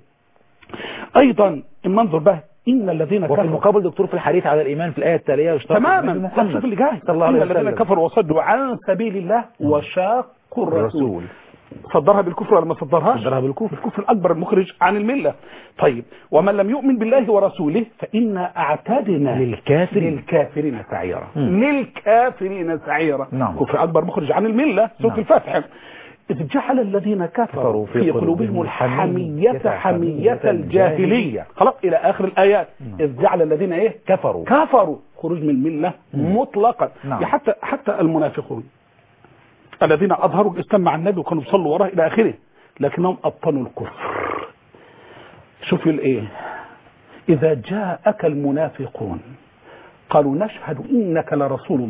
ايضا اما انظر بقى ان الذين وفي كفروا المقابل دكتور في الحديث على الإيمان في الآية التالية يشترط تماما النبي لا محمد شوف اللي جاي صلى الله ان عليه الذين وسلم كفروا وصدوا عن سبيل الله وشاقوا الرسول الرسول صدرها بالكفر ولا ما صدرهاش صدرها بالكفر. الكفر الأكبر المخرج عن الملة طيب ومن لم يؤمن بالله ورسوله فإنا أعتدنا للكافرين. للكافرين سعيرا مم. للكافرين سعيرا نعم. كفر أكبر مخرج عن الملة سورة نعم. الفاتحة إذ جعل الذين كفروا كفروا في في قلوبهم قلوبهم الحمية الحمية حمية الجاهلية. الجاهلية خلاص إلى آخر الآيات إذ جعل الذين إيه كفروا كفروا خروج من الملة مطلقا نعم. يعني حتى حتى المنافقون الذين أظهروا الإسلام مع النبي وكانوا بيصلوا وراه إلى آخره لكنهم أبطنوا الكفر شوف الإيه إذا جاءك المنافقون قالوا نشهد إنك لرسول الله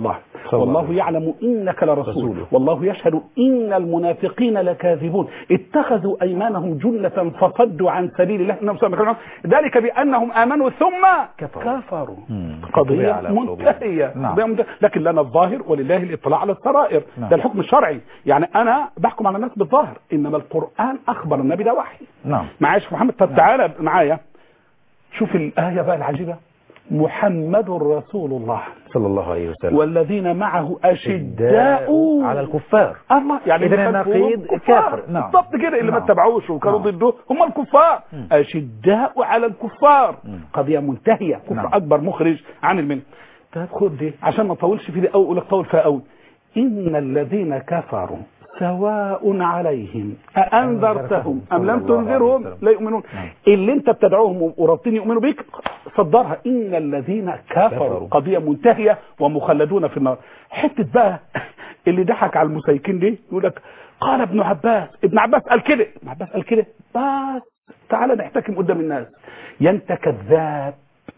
صلى الله والله عليه يعلم انك لرسول رسوله. والله يشهد ان المنافقين لكاذبون اتخذوا ايمانهم جنة فصدوا عن سبيل الله انهم سوف يكونون. ذلك بانهم امنوا ثم كفروا. كفروا مم. قضية على قلوبهم. منتهية نعم. قضية منتهية. لكن لنا الظاهر ولله الاطلاع على السرائر نعم. ده الحكم الشرعي يعني انا بحكم على الناس بالظاهر انما القرآن اخبر النبي ده وحي نعم معايا يا شيخ محمد طب تعالى معايا شوف الآية بقى العجيبة محمد رسول الله صلى الله عليه وسلم والذين معه أشداء على الكفار الله يعني إذن اللي النقيض كفار. كافر. نعم. بالضبط كده اللي ما نعم. اتبعوش وكانوا نعم. ضده هم الكفار مم. أشداء على الكفار مم. قضية منتهية كفر نعم. أكبر مخرج عن الملة طيب خد دي عشان ما اطولش في دي أو أقول لك طول فيها أوي إن الذين كفروا سواء عليهم أأنذرتهم أم لم صلى الله عليه تنذرهم وسلم. لا يؤمنون نعم. اللي انت بتدعوهم ورابطين يؤمنوا بيك صدرها ان الذين كفروا كفروا. قضيه منتهيه ومخلدون في النار حته بقى اللي ضحك على المسيكين دي يقول لك قال ابن عباس ابن عباس قال كده ابن عباس قال كده بس تعالى نحتكم قدام الناس يا انت كذاب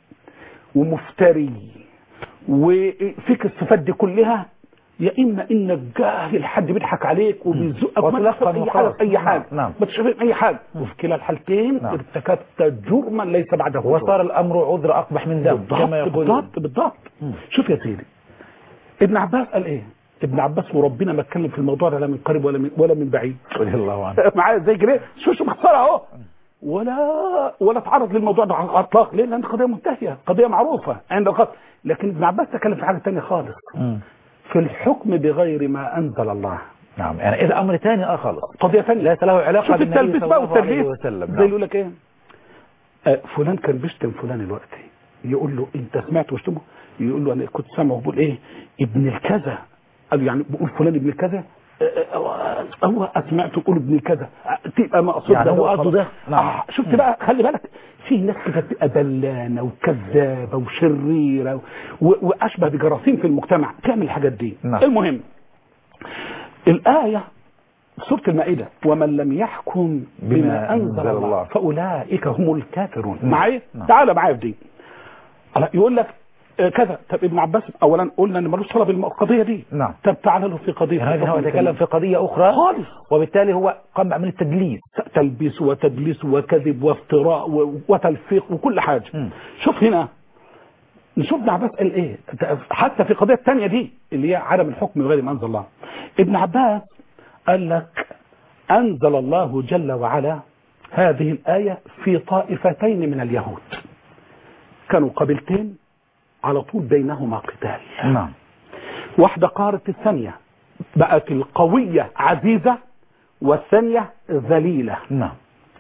ومفتري وفيك الصفات دي كلها يا اما انك جاهل حد بيضحك عليك وبيزقك ما وتلقن تفهم اي وخلاص. حاجه في اي نعم، حاجه نعم. ما تشوفين اي حاجه وفي كلا الحالتين نعم. ارتكبت جرما ليس بعده جرم. وصار الأمر عذر أقبح من ذنب بالضبط كما يقول بالضبط بالضبط مم. شوف يا سيدي ابن عباس قال ايه ابن عباس وربنا ما اتكلم في الموضوع ده لا من قريب ولا من ولا من بعيد رضي الله عنه معايا زي كده شو شو مخسرها اهو ولا ولا تعرض للموضوع ده على الاطلاق ليه لان قضيه منتهيه قضيه معروفه عند القتل لكن ابن عباس تكلم في حاجه ثانيه خالص مم. في الحكم بغير ما انزل الله نعم يعني إذا أمر ثاني آه خالص قضيه ثانيه ليس له علاقة شوف بالنبي التلبيس صلى بقى الله عليه والتلبيس وسلم زي نعم. يقول لك ايه آه فلان كان بيشتم فلان الوقت يقول له انت سمعت واشتمه يقول له انا كنت سامعه بيقول ايه ابن الكذا قال يعني بيقول فلان ابن الكذا آه، آه، هو سمعته يقول ابن الكذا آه، تبقى مقصود يعني هو قصده ده؟ نعم. آه شفت بقى خلي بالك في ناس كده بتبقى بلانه وكذابه وشريره و- واشبه بجراثيم في المجتمع تعمل الحاجات دي نعم. المهم الايه سورة المائدة ومن لم يحكم بما, بما أنزل أنزل الله, الله. فأولئك هم الكافرون نعم. معايا نعم. تعال معايا في دي ألا يقول لك آه، كذا طب ابن عباس اولا قلنا ان ملوش صله بالقضيه دي نعم. طب تعال له في قضيه يعني هذا هو الحكم يتكلم في قضية أخرى خالص وبالتالي هو قام من التدليس تلبيس وتدليس وكذب وافتراء و- وتلفيق وكل حاجه مم. شوف هنا نشوف ابن عباس قال ايه حتى في القضيه الثانيه دي اللي هي عدم الحكم بغير ما انزل الله ابن عباس قال لك انزل الله جل وعلا هذه الايه في طائفتين من اليهود كانوا قبيلتين على طول بينهما قتال نعم واحده قارت الثانيه بقت القويه عزيزه والثانيه ذليله نعم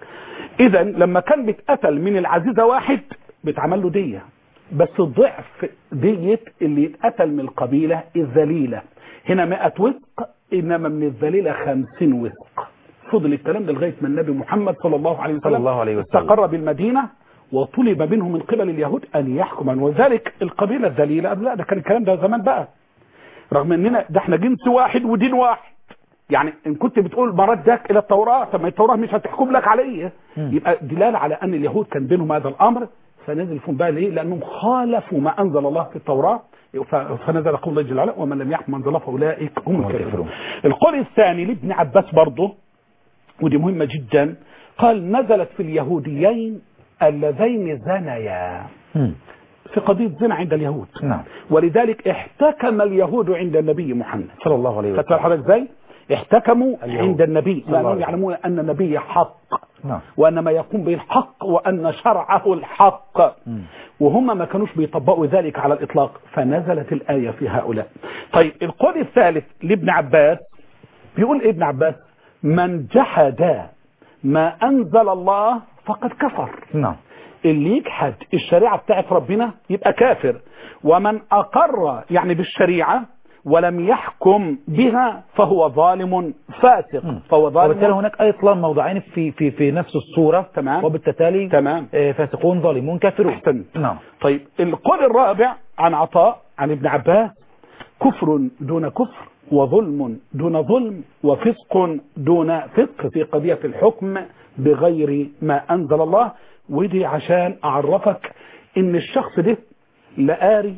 اذا لما كان بيتقتل من العزيزه واحد بيتعمل له ديه بس ضعف دية اللي يتقتل من القبيلة الذليلة هنا 100 وثق إنما من الذليلة 50 وثق فضل الكلام ده لغاية ما النبي محمد صلى الله عليه وسلم صلى الله عليه وسلم. استقر بالمدينة وطلب منه من قبل اليهود أن يحكم وذلك القبيلة الذليلة قال لا ده كان الكلام ده زمان بقى رغم اننا ده احنا جنس واحد ودين واحد يعني ان كنت بتقول مردك الى التوراة طب ما التوراة مش هتحكم لك عليه مم. يبقى دلالة على ان اليهود كان بينهم هذا الامر فنزل فيهم بقى ليه لانهم خالفوا ما انزل الله في التوراة ف- فنزل قول الله جل وعلا ومن لم يحكم ما انزل الله فاولئك هم هم الكافرون الكافرون. القول الثاني لابن عباس برضه ودي مهمة جدا قال نزلت في اليهوديين اللذين زنيا مم. في قضية زنا عند اليهود نعم ولذلك احتكم اليهود عند النبي محمد صلى الله عليه خدت وسلم حضرتك ازاي احتكموا اليهود. عند النبي صلى الله لانهم عليه يعلمون ان النبي حق نعم وان ما يقوم به الحق وان شرعه الحق مم. وهم ما كانوش بيطبقوا ذلك على الاطلاق فنزلت الايه في هؤلاء طيب القول الثالث لابن عباس بيقول إيه ابن عباس من جحد ما انزل الله فقد كفر نعم اللي يجحد الشريعة بتاعت ربنا يبقى كافر ومن أقر يعني بالشريعة ولم يحكم بها فهو ظالم فاسق مم. فهو وبالتالي ظالم هناك ايضا موضعين في في في نفس الصورة تمام. وبالتالي تمام. آه، فاسقون ظالمون كافرون أحسنت. نعم طيب القول الرابع عن عطاء عن ابن عباس كفر دون كفر وظلم دون ظلم وفسق دون فسق في قضية الحكم بغير ما أنزل الله ودي عشان أعرفك إن الشخص ده لا قاري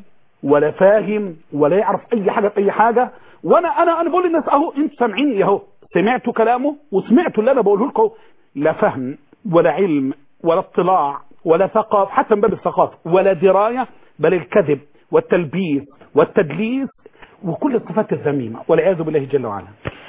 ولا فاهم ولا يعرف اي حاجه في اي حاجه وانا انا انا بقول للناس اهو انتوا سامعيني اهو سمعتوا كلامه وسمعتوا اللي انا بقوله لكم لا فهم ولا علم ولا اطلاع ولا ثقافه حتى من باب الثقافه ولا درايه بل الكذب والتلبيس والتدليس وكل الصفات الذميمه والعياذ بالله جل وعلا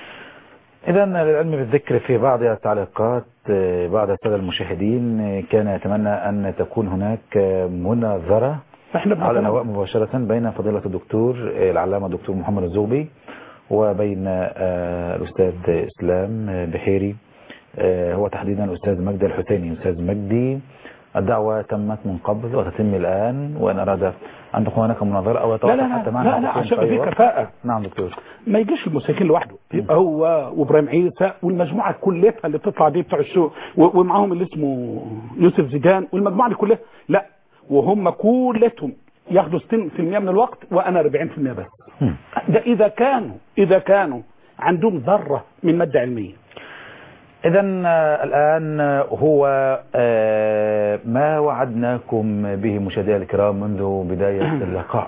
إذا للعلم بالذكر في بعض التعليقات آه، بعض السادة المشاهدين آه، كان يتمنى أن تكون هناك آه، مناظرة احنا على بنتكلم- الهواء مباشرة بين فضيلة الدكتور آه، العلامة الدكتور محمد الزغبي وبين آه، الأستاذ إسلام آه، بحيري آه، هو تحديدا الأستاذ مجدي الحسيني أستاذ مجدي الدعوة تمت من قبل وتتم الآن وإن أراد أن تكون هناك مناظرة أو لا يتواصل لا حتى لا معنا لا, لا في عشان أي في وقت. كفاءه نعم دكتور ما يجيش المساكين لوحده يبقى هو وابراهيم عيسى والمجموعه كلها اللي بتطلع دي بتوع الشو و- ومعاهم اللي اسمه يوسف زيدان والمجموعه دي كلها لا وهم كلهم ياخدوا 60% من الوقت وانا 40% بس مم. ده اذا كانوا اذا كانوا عندهم ذره من ماده علميه إذا الآن هو آه، ما وعدناكم به مشاهدينا الكرام منذ بداية اللقاء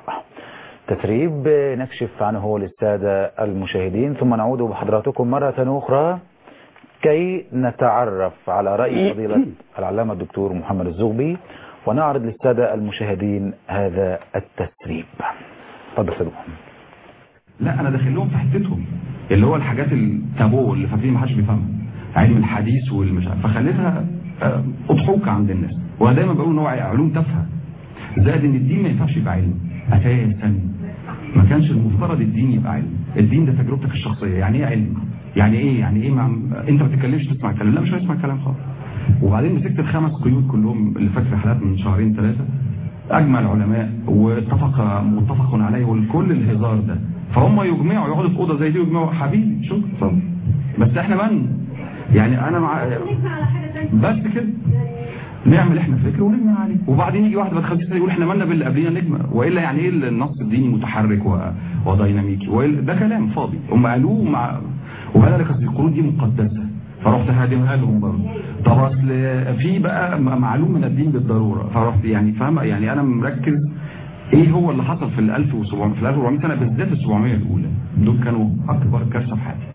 تسريب نكشف عنه للسادة المشاهدين ثم نعود بحضراتكم مرة أخرى كي نتعرف على رأي فضيلة العلامة الدكتور محمد الزغبي ونعرض للسادة المشاهدين هذا التسريب تفضل سيد محمد لا انا داخل لهم في حتتهم اللي هو الحاجات التابو اللي فاكرين ما حدش بيفهمها علم الحديث والمش عارف فخليتها آه، اضحوكه عند الناس وانا دايما بقول ان هو علوم تافهه زائد ان الدين ما ينفعش يبقى علم اساسا ما كانش المفترض الدين يبقى علم الدين ده تجربتك الشخصيه يعني ايه علم يعني ايه يعني ايه مع... انت ما بتتكلمش تسمع كلام لا مش هتسمع كلام خالص وبعدين مسكت الخمس قيود كلهم اللي فاكر حلقات من شهرين ثلاثه اجمع العلماء واتفق متفق عليه والكل الهزار ده فهم يجمعوا يقعدوا في اوضه زي دي ويجمعوا حبيبي شكرا اتفضل بس احنا من يعني انا مع بس كده نعمل احنا فكر ونجمع عليه وبعدين يجي واحد بعد 50 سنه يقول احنا مالنا باللي قبلنا نجمع والا يعني ايه النص الديني متحرك و... وديناميكي وإلا ده كلام فاضي هم قالوه مع وقال لك اصل القرون دي مقدسه فرحت هادمها لهم برضه طب اصل في بقى م- معلوم من الدين بالضروره فرحت يعني فاهم يعني انا مركز ايه هو اللي حصل في ال 1700 في ال 1400 سنه بالذات ال 700 الاولى دول كانوا اكبر كارثه في حياتي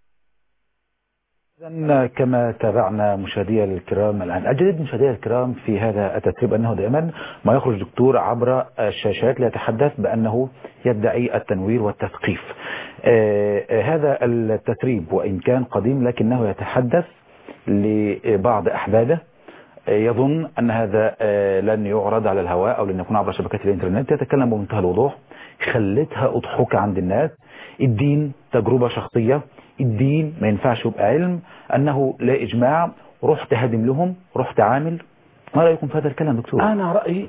إذن كما تابعنا مشاهدي الكرام الآن أجدد مشاهدي الكرام في هذا التسريب أنه دائما ما يخرج دكتور عبر الشاشات ليتحدث بأنه يدعي التنوير والتثقيف آه، آه، هذا التسريب وإن كان قديم لكنه يتحدث لبعض أحبابه آه، يظن أن هذا آه، لن يعرض على الهواء أو لن يكون عبر شبكات الإنترنت يتكلم بمنتهى الوضوح خلتها أضحوك عند الناس الدين تجربة شخصية الدين ما ينفعش يبقى علم أنه لا إجماع رحت هادم لهم رحت عامل ما رأيكم في هذا الكلام دكتور انا رايي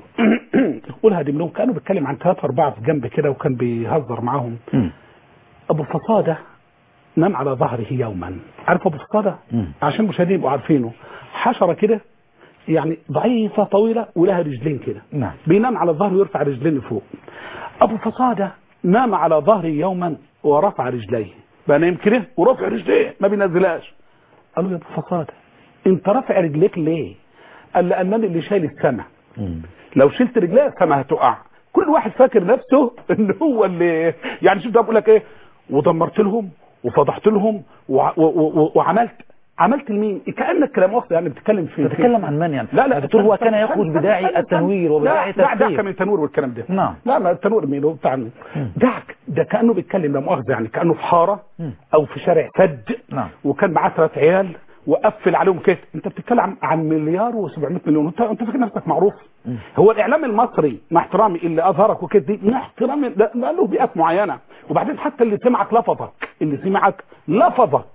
قول هادم لهم كانوا بيتكلم عن ثلاثة أربعة في جنب كده وكان بيهزر معاهم مم. أبو فصادة نام على ظهره يوما عارف أبو فصادة مم. عشان المشاهدين يبقوا عارفينه حشرة كده يعني ضعيفة طويلة ولها رجلين كده نعم بينام على ظهره ويرفع رجلين لفوق أبو فصادة نام على ظهره يوما ورفع رجليه بقى نايم كده ورفع رجليه ما بينزلهاش قالوا يا أبو فصادة أنت رافع رجليك ليه؟ قال لأنني اللي شايل السماء مم. لو شلت رجليها السما هتقع كل واحد فاكر نفسه ان هو اللي يعني شوف ده بقول لك ايه ودمرت لهم وفضحت لهم وع- و- و- و- وعملت عملت لمين كانك كلام واخد يعني بتتكلم في تتكلم عن من يعني لا لا دكتور هو استنى، كان استنى، يخرج استنى، بداعي استنى، التنوير استنى. وبداعي لا لا دعك التثقيف من التنوير والكلام ده نعم. لا ما التنوير مين هو بتاع مين دعك ده كانه بيتكلم لا مؤاخذه يعني كانه في حاره مم. او في شارع سد نعم. وكان معاه ثلاث عيال وقفل عليهم كده انت بتتكلم عن, عن مليار و700 مليون انت انت فاكر نفسك معروف هو الاعلام المصري مع احترامي اللي اظهرك وكده دي مع احترامي ده ده له بيئات معينه وبعدين حتى اللي سمعك لفظك اللي سمعك لفظك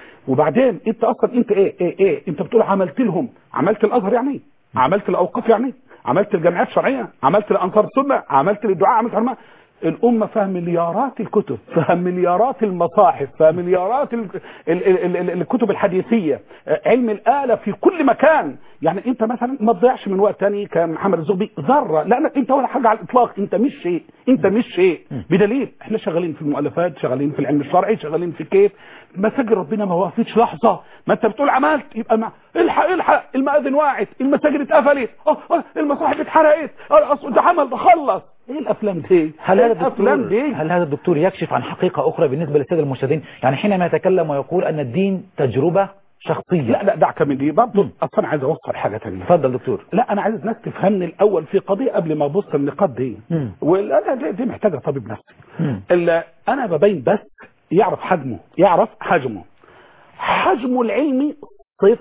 وبعدين انت اصلا انت ايه ايه ايه انت بتقول عملت لهم عملت الازهر يعني ايه عملت الاوقاف يعني ايه عملت الجمعيات الشرعيه عملت الانصار السنه عملت الدعاء عملت علماء الأمة فيها مليارات الكتب فيها مليارات المصاحف فيها مليارات ال ال ال ال الكتب الحديثية علم الآلة في كل مكان يعني أنت مثلا ما تضيعش من وقت تاني كمحمد الزغبي ذرة لأنك أنت ولا حاجة على الإطلاق أنت مش شيء أنت مش شيء بدليل احنا شغالين في المؤلفات شغالين في العلم الشرعي شغالين في كيف مساجد ربنا ما وقفتش لحظة ما أنت بتقول عملت يبقى ما الحق الحق المآذن وقعت المساجد اتقفلت اه اه المصاحف اتحرقت اه اصل ده عمل ده خلص ايه الافلام دي هل هذا إيه الافلام الدكتور دي هل هذا الدكتور يكشف عن حقيقة أخرى بالنسبة للسادة المشاهدين يعني حينما يتكلم ويقول أن الدين تجربة شخصية لا لا دعك من دي برضه اصلا عايز اوصل حاجه ثانيه تفضل دكتور لا انا عايز الناس تفهمني الاول في قضيه قبل ما ابص النقاط دي مم. ولا دي, دي محتاجه طبيب نفسي مم. الا انا ببين بس يعرف حجمه يعرف حجمه حجمه العلمي صفر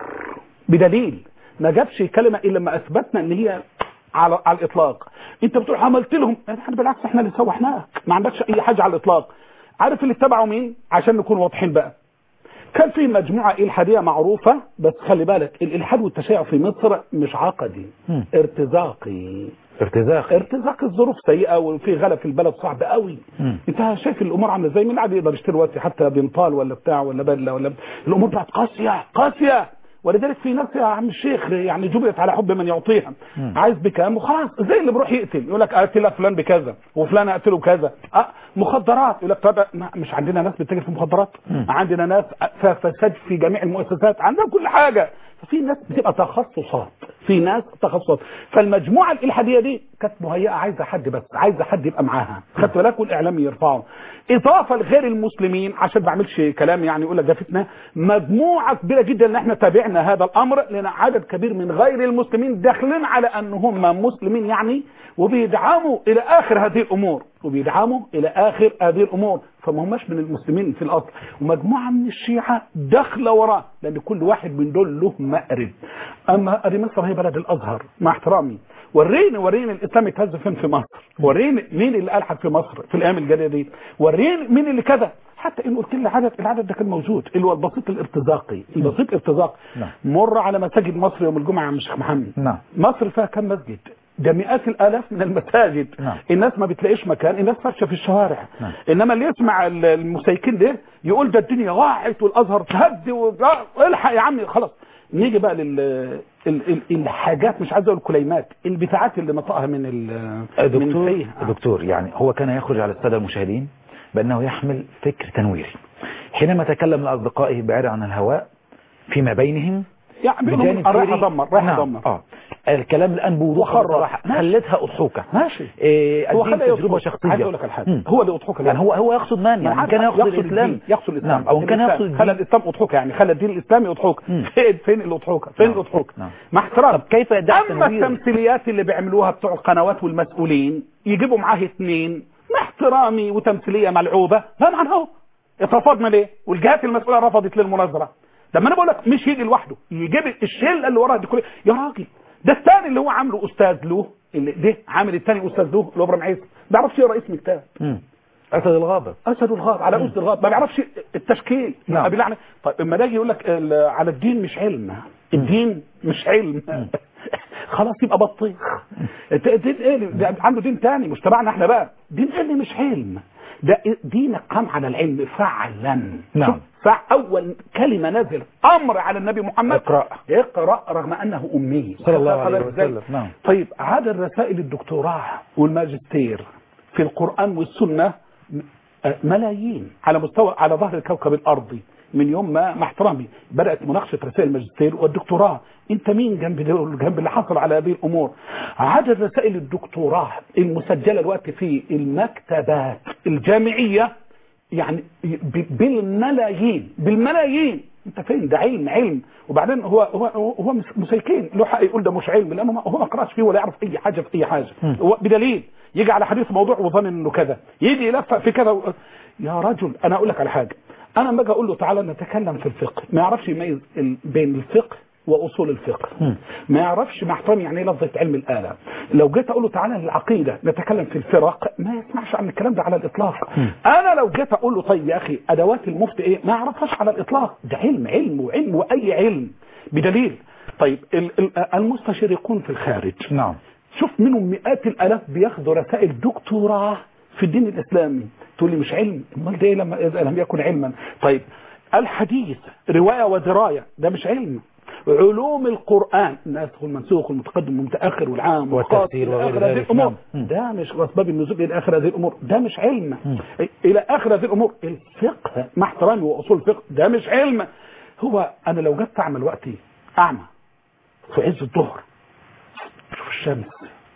بدليل ما جابش كلمه الا لما اثبتنا ان هي على على الاطلاق انت بتقول عملت لهم احنا بالعكس احنا اللي سوحناك ما عندكش اي حاجه على الاطلاق عارف اللي اتبعوا مين عشان نكون واضحين بقى كان في مجموعة إلحادية معروفة بس خلي بالك الإلحاد والتشيع في مصر مش عقدي مم. ارتزاقي ارتزاق ارتزاق الظروف سيئة وفي غلا في البلد صعب قوي مم. انت شايف الامور عامله ازاي مين قاعد يقدر يشتري وقت حتى بنطال ولا بتاع ولا بدله ولا الامور بقت قاسيه قاسيه ولذلك في ناس يا عم الشيخ يعني جبلت على حب من يعطيها مم. عايز بكام وخلاص زي اللي بيروح يقتل يقول لك اقتل فلان بكذا وفلان اقتله بكذا أه مخدرات يقول لك طب ما- مش عندنا ناس بتتاجر في مخدرات مم. عندنا ناس ف- فساد في جميع المؤسسات عندنا كل حاجه ففي ناس بتبقى تخصصات في ناس تخصصات فالمجموعه الالحاديه دي كانت مهيئه عايزه حد بس عايزه حد يبقى معاها خدت بالك والاعلام يرفعه اضافه لغير المسلمين عشان ما اعملش كلام يعني يقول لك ده فتنه مجموعه كبيره جدا ان احنا تابعنا هذا الامر لان عدد كبير من غير المسلمين داخلين على ان هم مسلمين يعني وبيدعموا الى اخر هذه الامور وبيدعموا الى اخر هذه الامور فما هماش من المسلمين في الاصل ومجموعه من الشيعه داخله وراه لان كل واحد من دول له مأرب اما ادي مصر هي بلد الازهر مع احترامي وريني وريني الاسلام يتهز فين في مصر وريني مين اللي الحد في مصر في الايام الجايه دي وريني مين اللي كذا حتى ان قلت لي عدد العدد ده كان موجود اللي هو البسيط الارتزاقي البسيط الارتزاقي نعم. مر على مساجد مصر يوم الجمعه يا عم الشيخ محمد نعم. مصر فيها كم مسجد ده مئات الالاف من المساجد نعم. الناس ما بتلاقيش مكان الناس فرشه في الشوارع نعم. انما اللي يسمع ال- المسيكين ده يقول ده الدنيا ضاعت والازهر تهد و- الحق يا عمي خلاص نيجي بقى لل ال- ال- الحاجات مش عايز اقول كليمات البتاعات اللي نطقها من ال من دكتور فيه دكتور يعني هو كان يخرج على السادة المشاهدين بأنه يحمل فكر تنويري حينما تكلم لأصدقائه بعيد عن الهواء فيما بينهم يعني بجانب بيقولوا رايح ثوري. ادمر رايح نعم. ادمر اه الكلام الآن بوضوح وخرج. وبصراحة ماشي. خلتها أضحوكة ماشي إيه هو الدين خلى تجربة يضحك. شخصية عايز اقول لك الحاجه مم. هو اللي يضحك يعني هو هو يقصد من يعني عارف- كان يقصد يقصد الإسلام الدين يقصد الاسلام نعم أو كان الإسلام. يقصد خلى الدين الاسلام اضحوكه يعني خلى الدين الاسلامي اضحوكه مم. فين فين الاضحوكه فين نعم. الاضحوكه نعم. مع احترام طب كيف يدعي اما التنوير؟ التمثيليات اللي بيعملوها بتوع القنوات والمسؤولين يجيبوا معاه اثنين مع احترامي وتمثيليه ملعوبه لا معناه اترفضنا ليه والجهات المسؤوله رفضت للمناظره لما انا بقول لك مش يجي لوحده يجيب الشله اللي وراها دي كلها يا راجل ده الثاني اللي هو عامله استاذ له اللي ده عامل الثاني استاذ له اللي هو ابراهيم عيسى ما بيعرفش يقرا اسم كتاب مم. أسد الغابة اسد الغاب على اسد الغاب ما بيعرفش التشكيل نعم. بالله عليك. طيب اما ده يجي يقول لك ال- على الدين مش علم الدين مش علم خلاص يبقى بطيخ الت- دين ايه ده عنده دين تاني مش تبعنا احنا بقى دين علم مش علم ده دينك قام على العلم فعلا نعم. شوف، فاول كلمه نزل امر على النبي محمد اقرأ. اقرا رغم انه امي صلى الله خدت عليه بالك إزاي؟ وسلم، نعم. طيب عدد رسائل الدكتوراه والماجستير في القرآن والسنة آه، ملايين على مستوى على ظهر الكوكب الأرضي من يوم ما مع احترامي بدأت مناقشة رسائل الماجستير والدكتوراه انت مين جنب دول جنب اللي حصل على هذه الامور عدد رسائل الدكتوراه المسجلة الوقت في المكتبات الجامعية يعني ب- بالملايين بالملايين انت فين ده علم علم وبعدين هو هو هو مس- مسيكين له حق يقول ده مش علم لانه ما- هو ما قراش فيه ولا يعرف اي حاجه في اي حاجه هو بدليل يجي على حديث موضوع وظن انه كذا يجي يلفق في كذا و... يا رجل انا اقول لك على حاجه انا لما اجي اقول له تعالى نتكلم في الفقه ما يعرفش يميز ال- بين الفقه واصول الفقه ما يعرفش مع احترامي يعني ايه لفظه علم الاله لو جيت اقول له تعالى للعقيده نتكلم في الفرق ما يسمعش عن الكلام ده على الاطلاق انا لو جيت اقول له طيب يا اخي ادوات المفتي ايه ما يعرفهاش على الاطلاق ده علم علم وعلم واي علم بدليل طيب ال- ال- المستشرقون في الخارج نعم شوف منهم مئات الالاف بياخدوا رسائل دكتوراه في الدين الاسلامي تقول لي مش علم امال ده إيه لما اذا لم يكن علما طيب الحديث روايه ودرايه ده مش علم علوم القرآن الناسخ والمنسوخ والمتقدم والمتأخر والعام والخاص والتفسير إلى وغير آخر هذه ذلك، الأمور نعم. ده مش أسباب النزول إلى آخر هذه الأمور ده مش علم إلى آخر هذه الأمور الفقه مع احترامي وأصول الفقه ده مش علم هو أنا لو جيت أعمل وقتي أعمى في عز الظهر شوف الشمس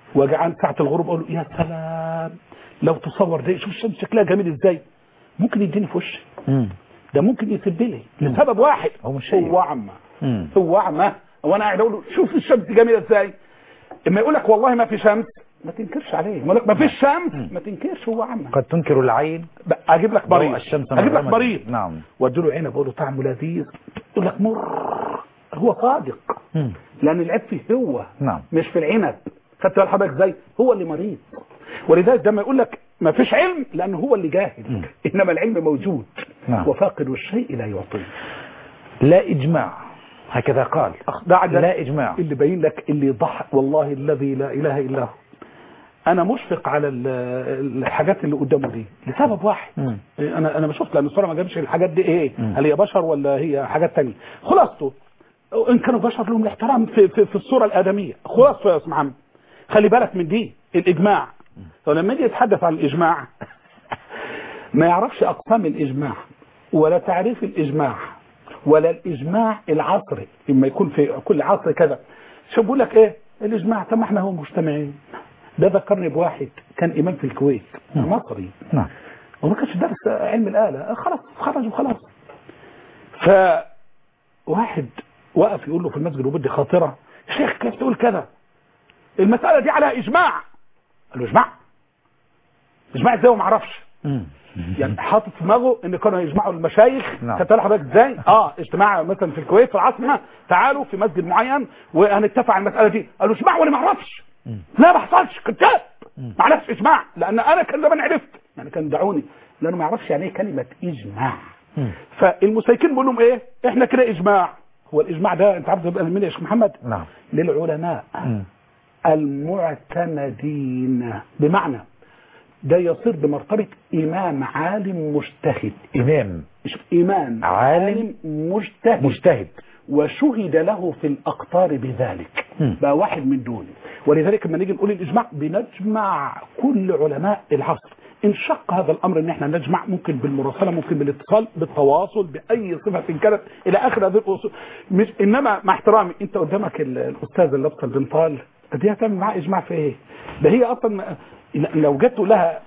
واجي عند ساعه الغروب اقول له يا سلام لو تصور ده شوف الشمس شكلها جميل ازاي ممكن يديني في وشي مم. ده ممكن يسب لي لسبب واحد هو مش شايف. هو اعمى مم. هو اعمى وانا قاعد اقول له شوف الشمس جميله ازاي اما يقول لك والله ما في شمس ما تنكرش عليه يقول لك ما فيش شمس ما تنكرش هو اعمى قد تنكر العين بقى اجيب لك ضوء مريض الشمس اجيب لك مغرمة. مريض نعم وادي له عنب اقول له طعمه لذيذ يقول لك مر هو صادق مم. لان العيب فيه هو نعم مش في العنب خدت بال حضرتك ازاي هو اللي مريض ولذلك ده ما يقول لك ما فيش علم لان هو اللي جاهل انما العلم موجود نعم. وفاقد الشيء لا يعطيه لا إجماع هكذا قال بعد لا إجماع اللي باين لك اللي ضحك والله الذي لا اله الا هو انا مشفق على ال- الحاجات اللي قدامه دي لسبب واحد مم. انا انا بشوف لان الصوره ما جابش الحاجات دي ايه مم. هل هي بشر ولا هي حاجات تانية خلاصته ان كانوا بشر لهم الاحترام في, في, في الصوره الادميه خلاصته يا استاذ محمد خلي بالك من دي الاجماع ولما يجي يتحدث عن الاجماع ما يعرفش اقسام الاجماع ولا تعريف الاجماع ولا الاجماع العصري لما يكون في كل عصر كذا شو بقول لك ايه الاجماع طب ما احنا هو مجتمعين ده ذكرني بواحد كان امام في الكويت مصري نعم وما كانش دارس علم الآلة آه خلاص خرج وخلاص فواحد وقف يقول له في المسجد وبدي خاطرة شيخ كيف تقول كذا المسألة دي على إجماع قال له إجماع إجماع إزاي وما أعرفش مم. يعني حاطط في دماغه ان كانوا يجمعوا المشايخ نعم. خدت بالك حضرتك ازاي اه اجتماع مثلا في الكويت في العاصمه تعالوا في مسجد معين وهنتفق على المساله دي قالوا اجماع وانا ما اعرفش لا ما حصلش كذاب ما عرفش اجماع لان انا كان زمان عرفت يعني كان دعوني لانه ما يعرفش يعني ايه كلمه اجماع مم. فالمسيكين بيقول لهم ايه احنا كده اجماع هو الاجماع ده انت عارف ده بيبقى لمين يا شيخ محمد نعم للعلماء مم. المعتمدين بمعنى ده يصير بمرتبة إمام عالم مجتهد إمام مش إمام عالم مجتهد مجتهد وشهد له في الأقطار بذلك مم. بقى واحد من دول ولذلك لما نيجي نقول الإجماع بنجمع كل علماء العصر إن شق هذا الأمر إن إحنا نجمع ممكن بالمراسلة ممكن بالاتصال بالتواصل بأي صفة كانت إلى آخر هذه الأصول مش إنما مع احترامي أنت قدامك ال- الأستاذ اللي لابسه البنطال دي هتعمل معاه إجماع في إيه؟ ده هي أصلا ما- لو جت لها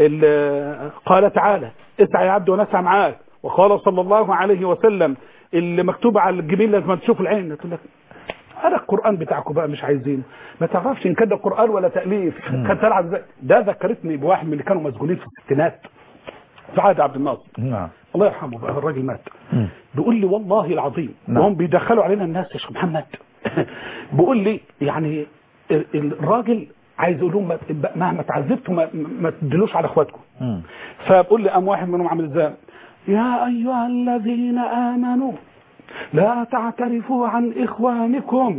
ال- قال تعالى اسعى يا عبد ونسعى معاك وقال صلى الله عليه وسلم اللي مكتوب على الجبين لازم تشوف العين تقول لك هذا القرآن بتاعكم بقى مش عايزين ما تعرفش إن كان ده قرآن ولا تأليف كان تلعب ازاي ده ذكرتني بواحد من اللي كانوا مسجونين في الستينات في عهد عبد الناصر نعم الله يرحمه بقى الراجل مات مم. بيقول لي والله العظيم نعم. وهم بيدخلوا علينا الناس يا شيخ محمد بيقول لي يعني ال- الراجل عايز يقول لهم ما- مهما تعذبتوا ما, ما تدلوش على اخواتكم مم. فبقول لي قام واحد منهم عامل ازاي يا ايها الذين امنوا لا تعترفوا عن اخوانكم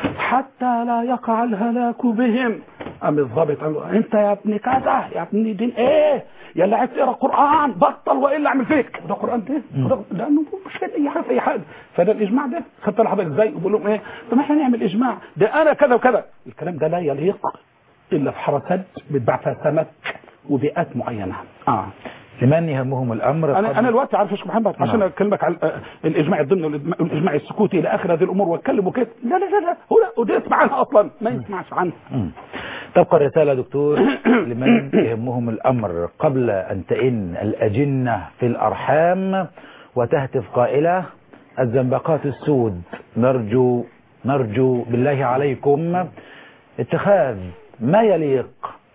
حتى لا يقع الهلاك بهم قام الضابط قال له انت يا ابن كذا يا ابن دين ايه يا اللي عايز تقرا قران بطل والا اعمل فيك ده قران ده ده- لانه مش فاهم اي حاجه في اي حاجه فده الاجماع ده خدت بالك حضرتك ازاي وبقول لهم ايه طب احنا نعمل اجماع ده انا كذا وكذا الكلام ده لا يليق الا في حركات بتباع فيها سمك وبيئات معينه اه لمن يهمهم الأمر انا قبل- انا الوقت عارف يا شيخ محمد عشان نعم. اكلمك على آه، الاجماع الضمني والإجماع- والاجماع السكوتي الى اخر هذه الامور واتكلم وكده لا لا لا لا هو لا وده يسمع عنها اصلا ما يسمعش عنها مم. تبقى الرسالة دكتور لمن يهمهم الأمر قبل أن تئن الأجنة في الأرحام وتهتف قائلة الزنبقات السود نرجو نرجو بالله عليكم اتخاذ ما يليق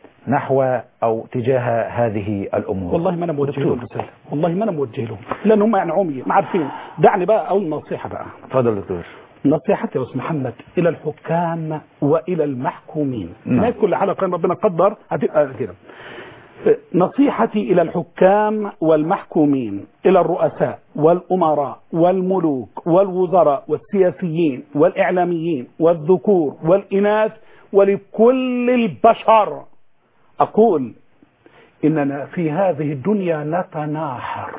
نحو أو تجاه هذه الأمور والله ما انا موجه دكتور. لهم رساله والله ما انا موجه لهم لان هم يعني عمي ما عارفين دعني بقى اقول نصيحه بقى تفضل دكتور نصيحتي يا استاذ محمد الى الحكام والى المحكومين نعم. نهايه كل حلقه كان ربنا قدر هتبقى كده نصيحتي الى الحكام والمحكومين الى الرؤساء والامراء والملوك والوزراء والسياسيين والاعلاميين والذكور والاناث ولكل البشر اقول اننا في هذه الدنيا نتناحر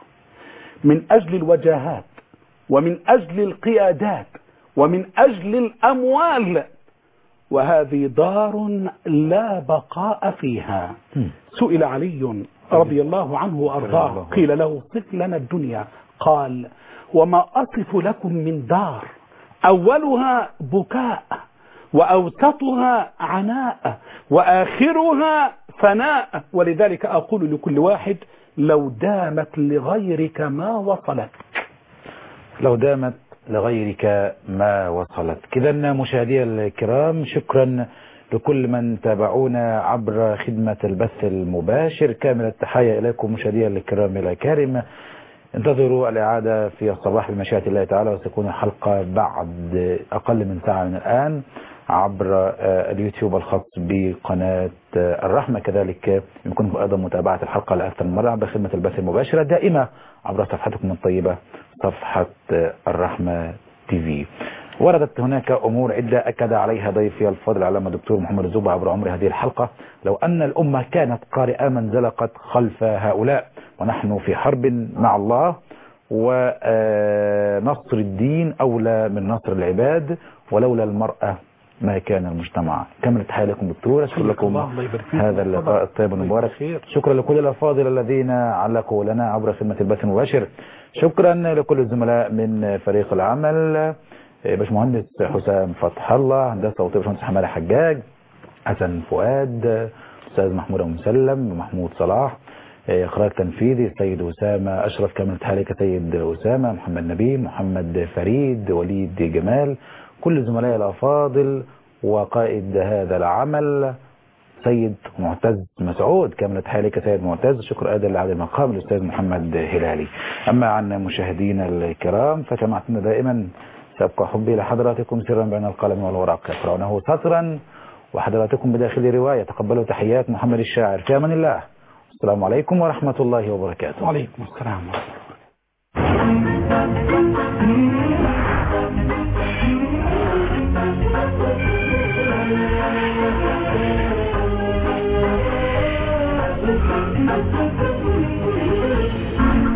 من اجل الوجاهات ومن اجل القيادات ومن اجل الاموال وهذه دار لا بقاء فيها مم. سئل علي رضي الله عنه رضي الله وارضاه عنه. قيل له صف لنا الدنيا قال وما اصف لكم من دار اولها بكاء وأوسطها عناء وآخرها فناء ولذلك أقول لكل واحد لو دامت لغيرك ما وصلت لو دامت لغيرك ما وصلت كذا مشاهدي الكرام شكرا لكل من تابعونا عبر خدمة البث المباشر كامل التحية إليكم مشاهدي الكرام الأكارم انتظروا الإعادة في الصباح بمشيئة الله تعالى وستكون الحلقة بعد أقل من ساعة من الآن عبر اليوتيوب الخاص بقناة الرحمة كذلك يمكنكم أيضا متابعة الحلقة لأكثر من مرة عبر خدمة البث المباشرة دائمة عبر صفحتكم الطيبة صفحة الرحمة تي في وردت هناك أمور عدة أكد عليها ضيفي الفاضل العلامة دكتور محمد الزوبة عبر عمر هذه الحلقة لو أن الأمة كانت قارئة من زلقت خلف هؤلاء ونحن في حرب مع الله ونصر الدين أولى من نصر العباد ولولا المرأة ما كان المجتمع كمل التحية لكم دكتور أشكر لكم هذا اللقاء الطيب المبارك شكرا لكل الأفاضل الذين علقوا لنا عبر خدمة البث المباشر شكرا لكل الزملاء من فريق العمل باشمهندس حسام فتح الله هندسه صوتيه باشمهندس حماده حجاج حسن فؤاد استاذ محمود ابو مسلم محمود صلاح اخراج تنفيذي السيد اسامه اشرف كامل تحاليك سيد اسامه محمد نبيل محمد فريد وليد جمال كل زملائي الافاضل وقائد هذا العمل سيد معتز مسعود كامل تحاليك سيد معتز شكر أدل على المقام الأستاذ محمد هلالي أما عن مشاهدينا الكرام فكما دائما سأبقى حبي لحضراتكم سرا بين القلم والورق يقرأونه سطرا وحضراتكم بداخل رواية تقبلوا تحيات محمد الشاعر في أمان الله السلام عليكم ورحمة الله وبركاته وعليكم السلام ورحمة الله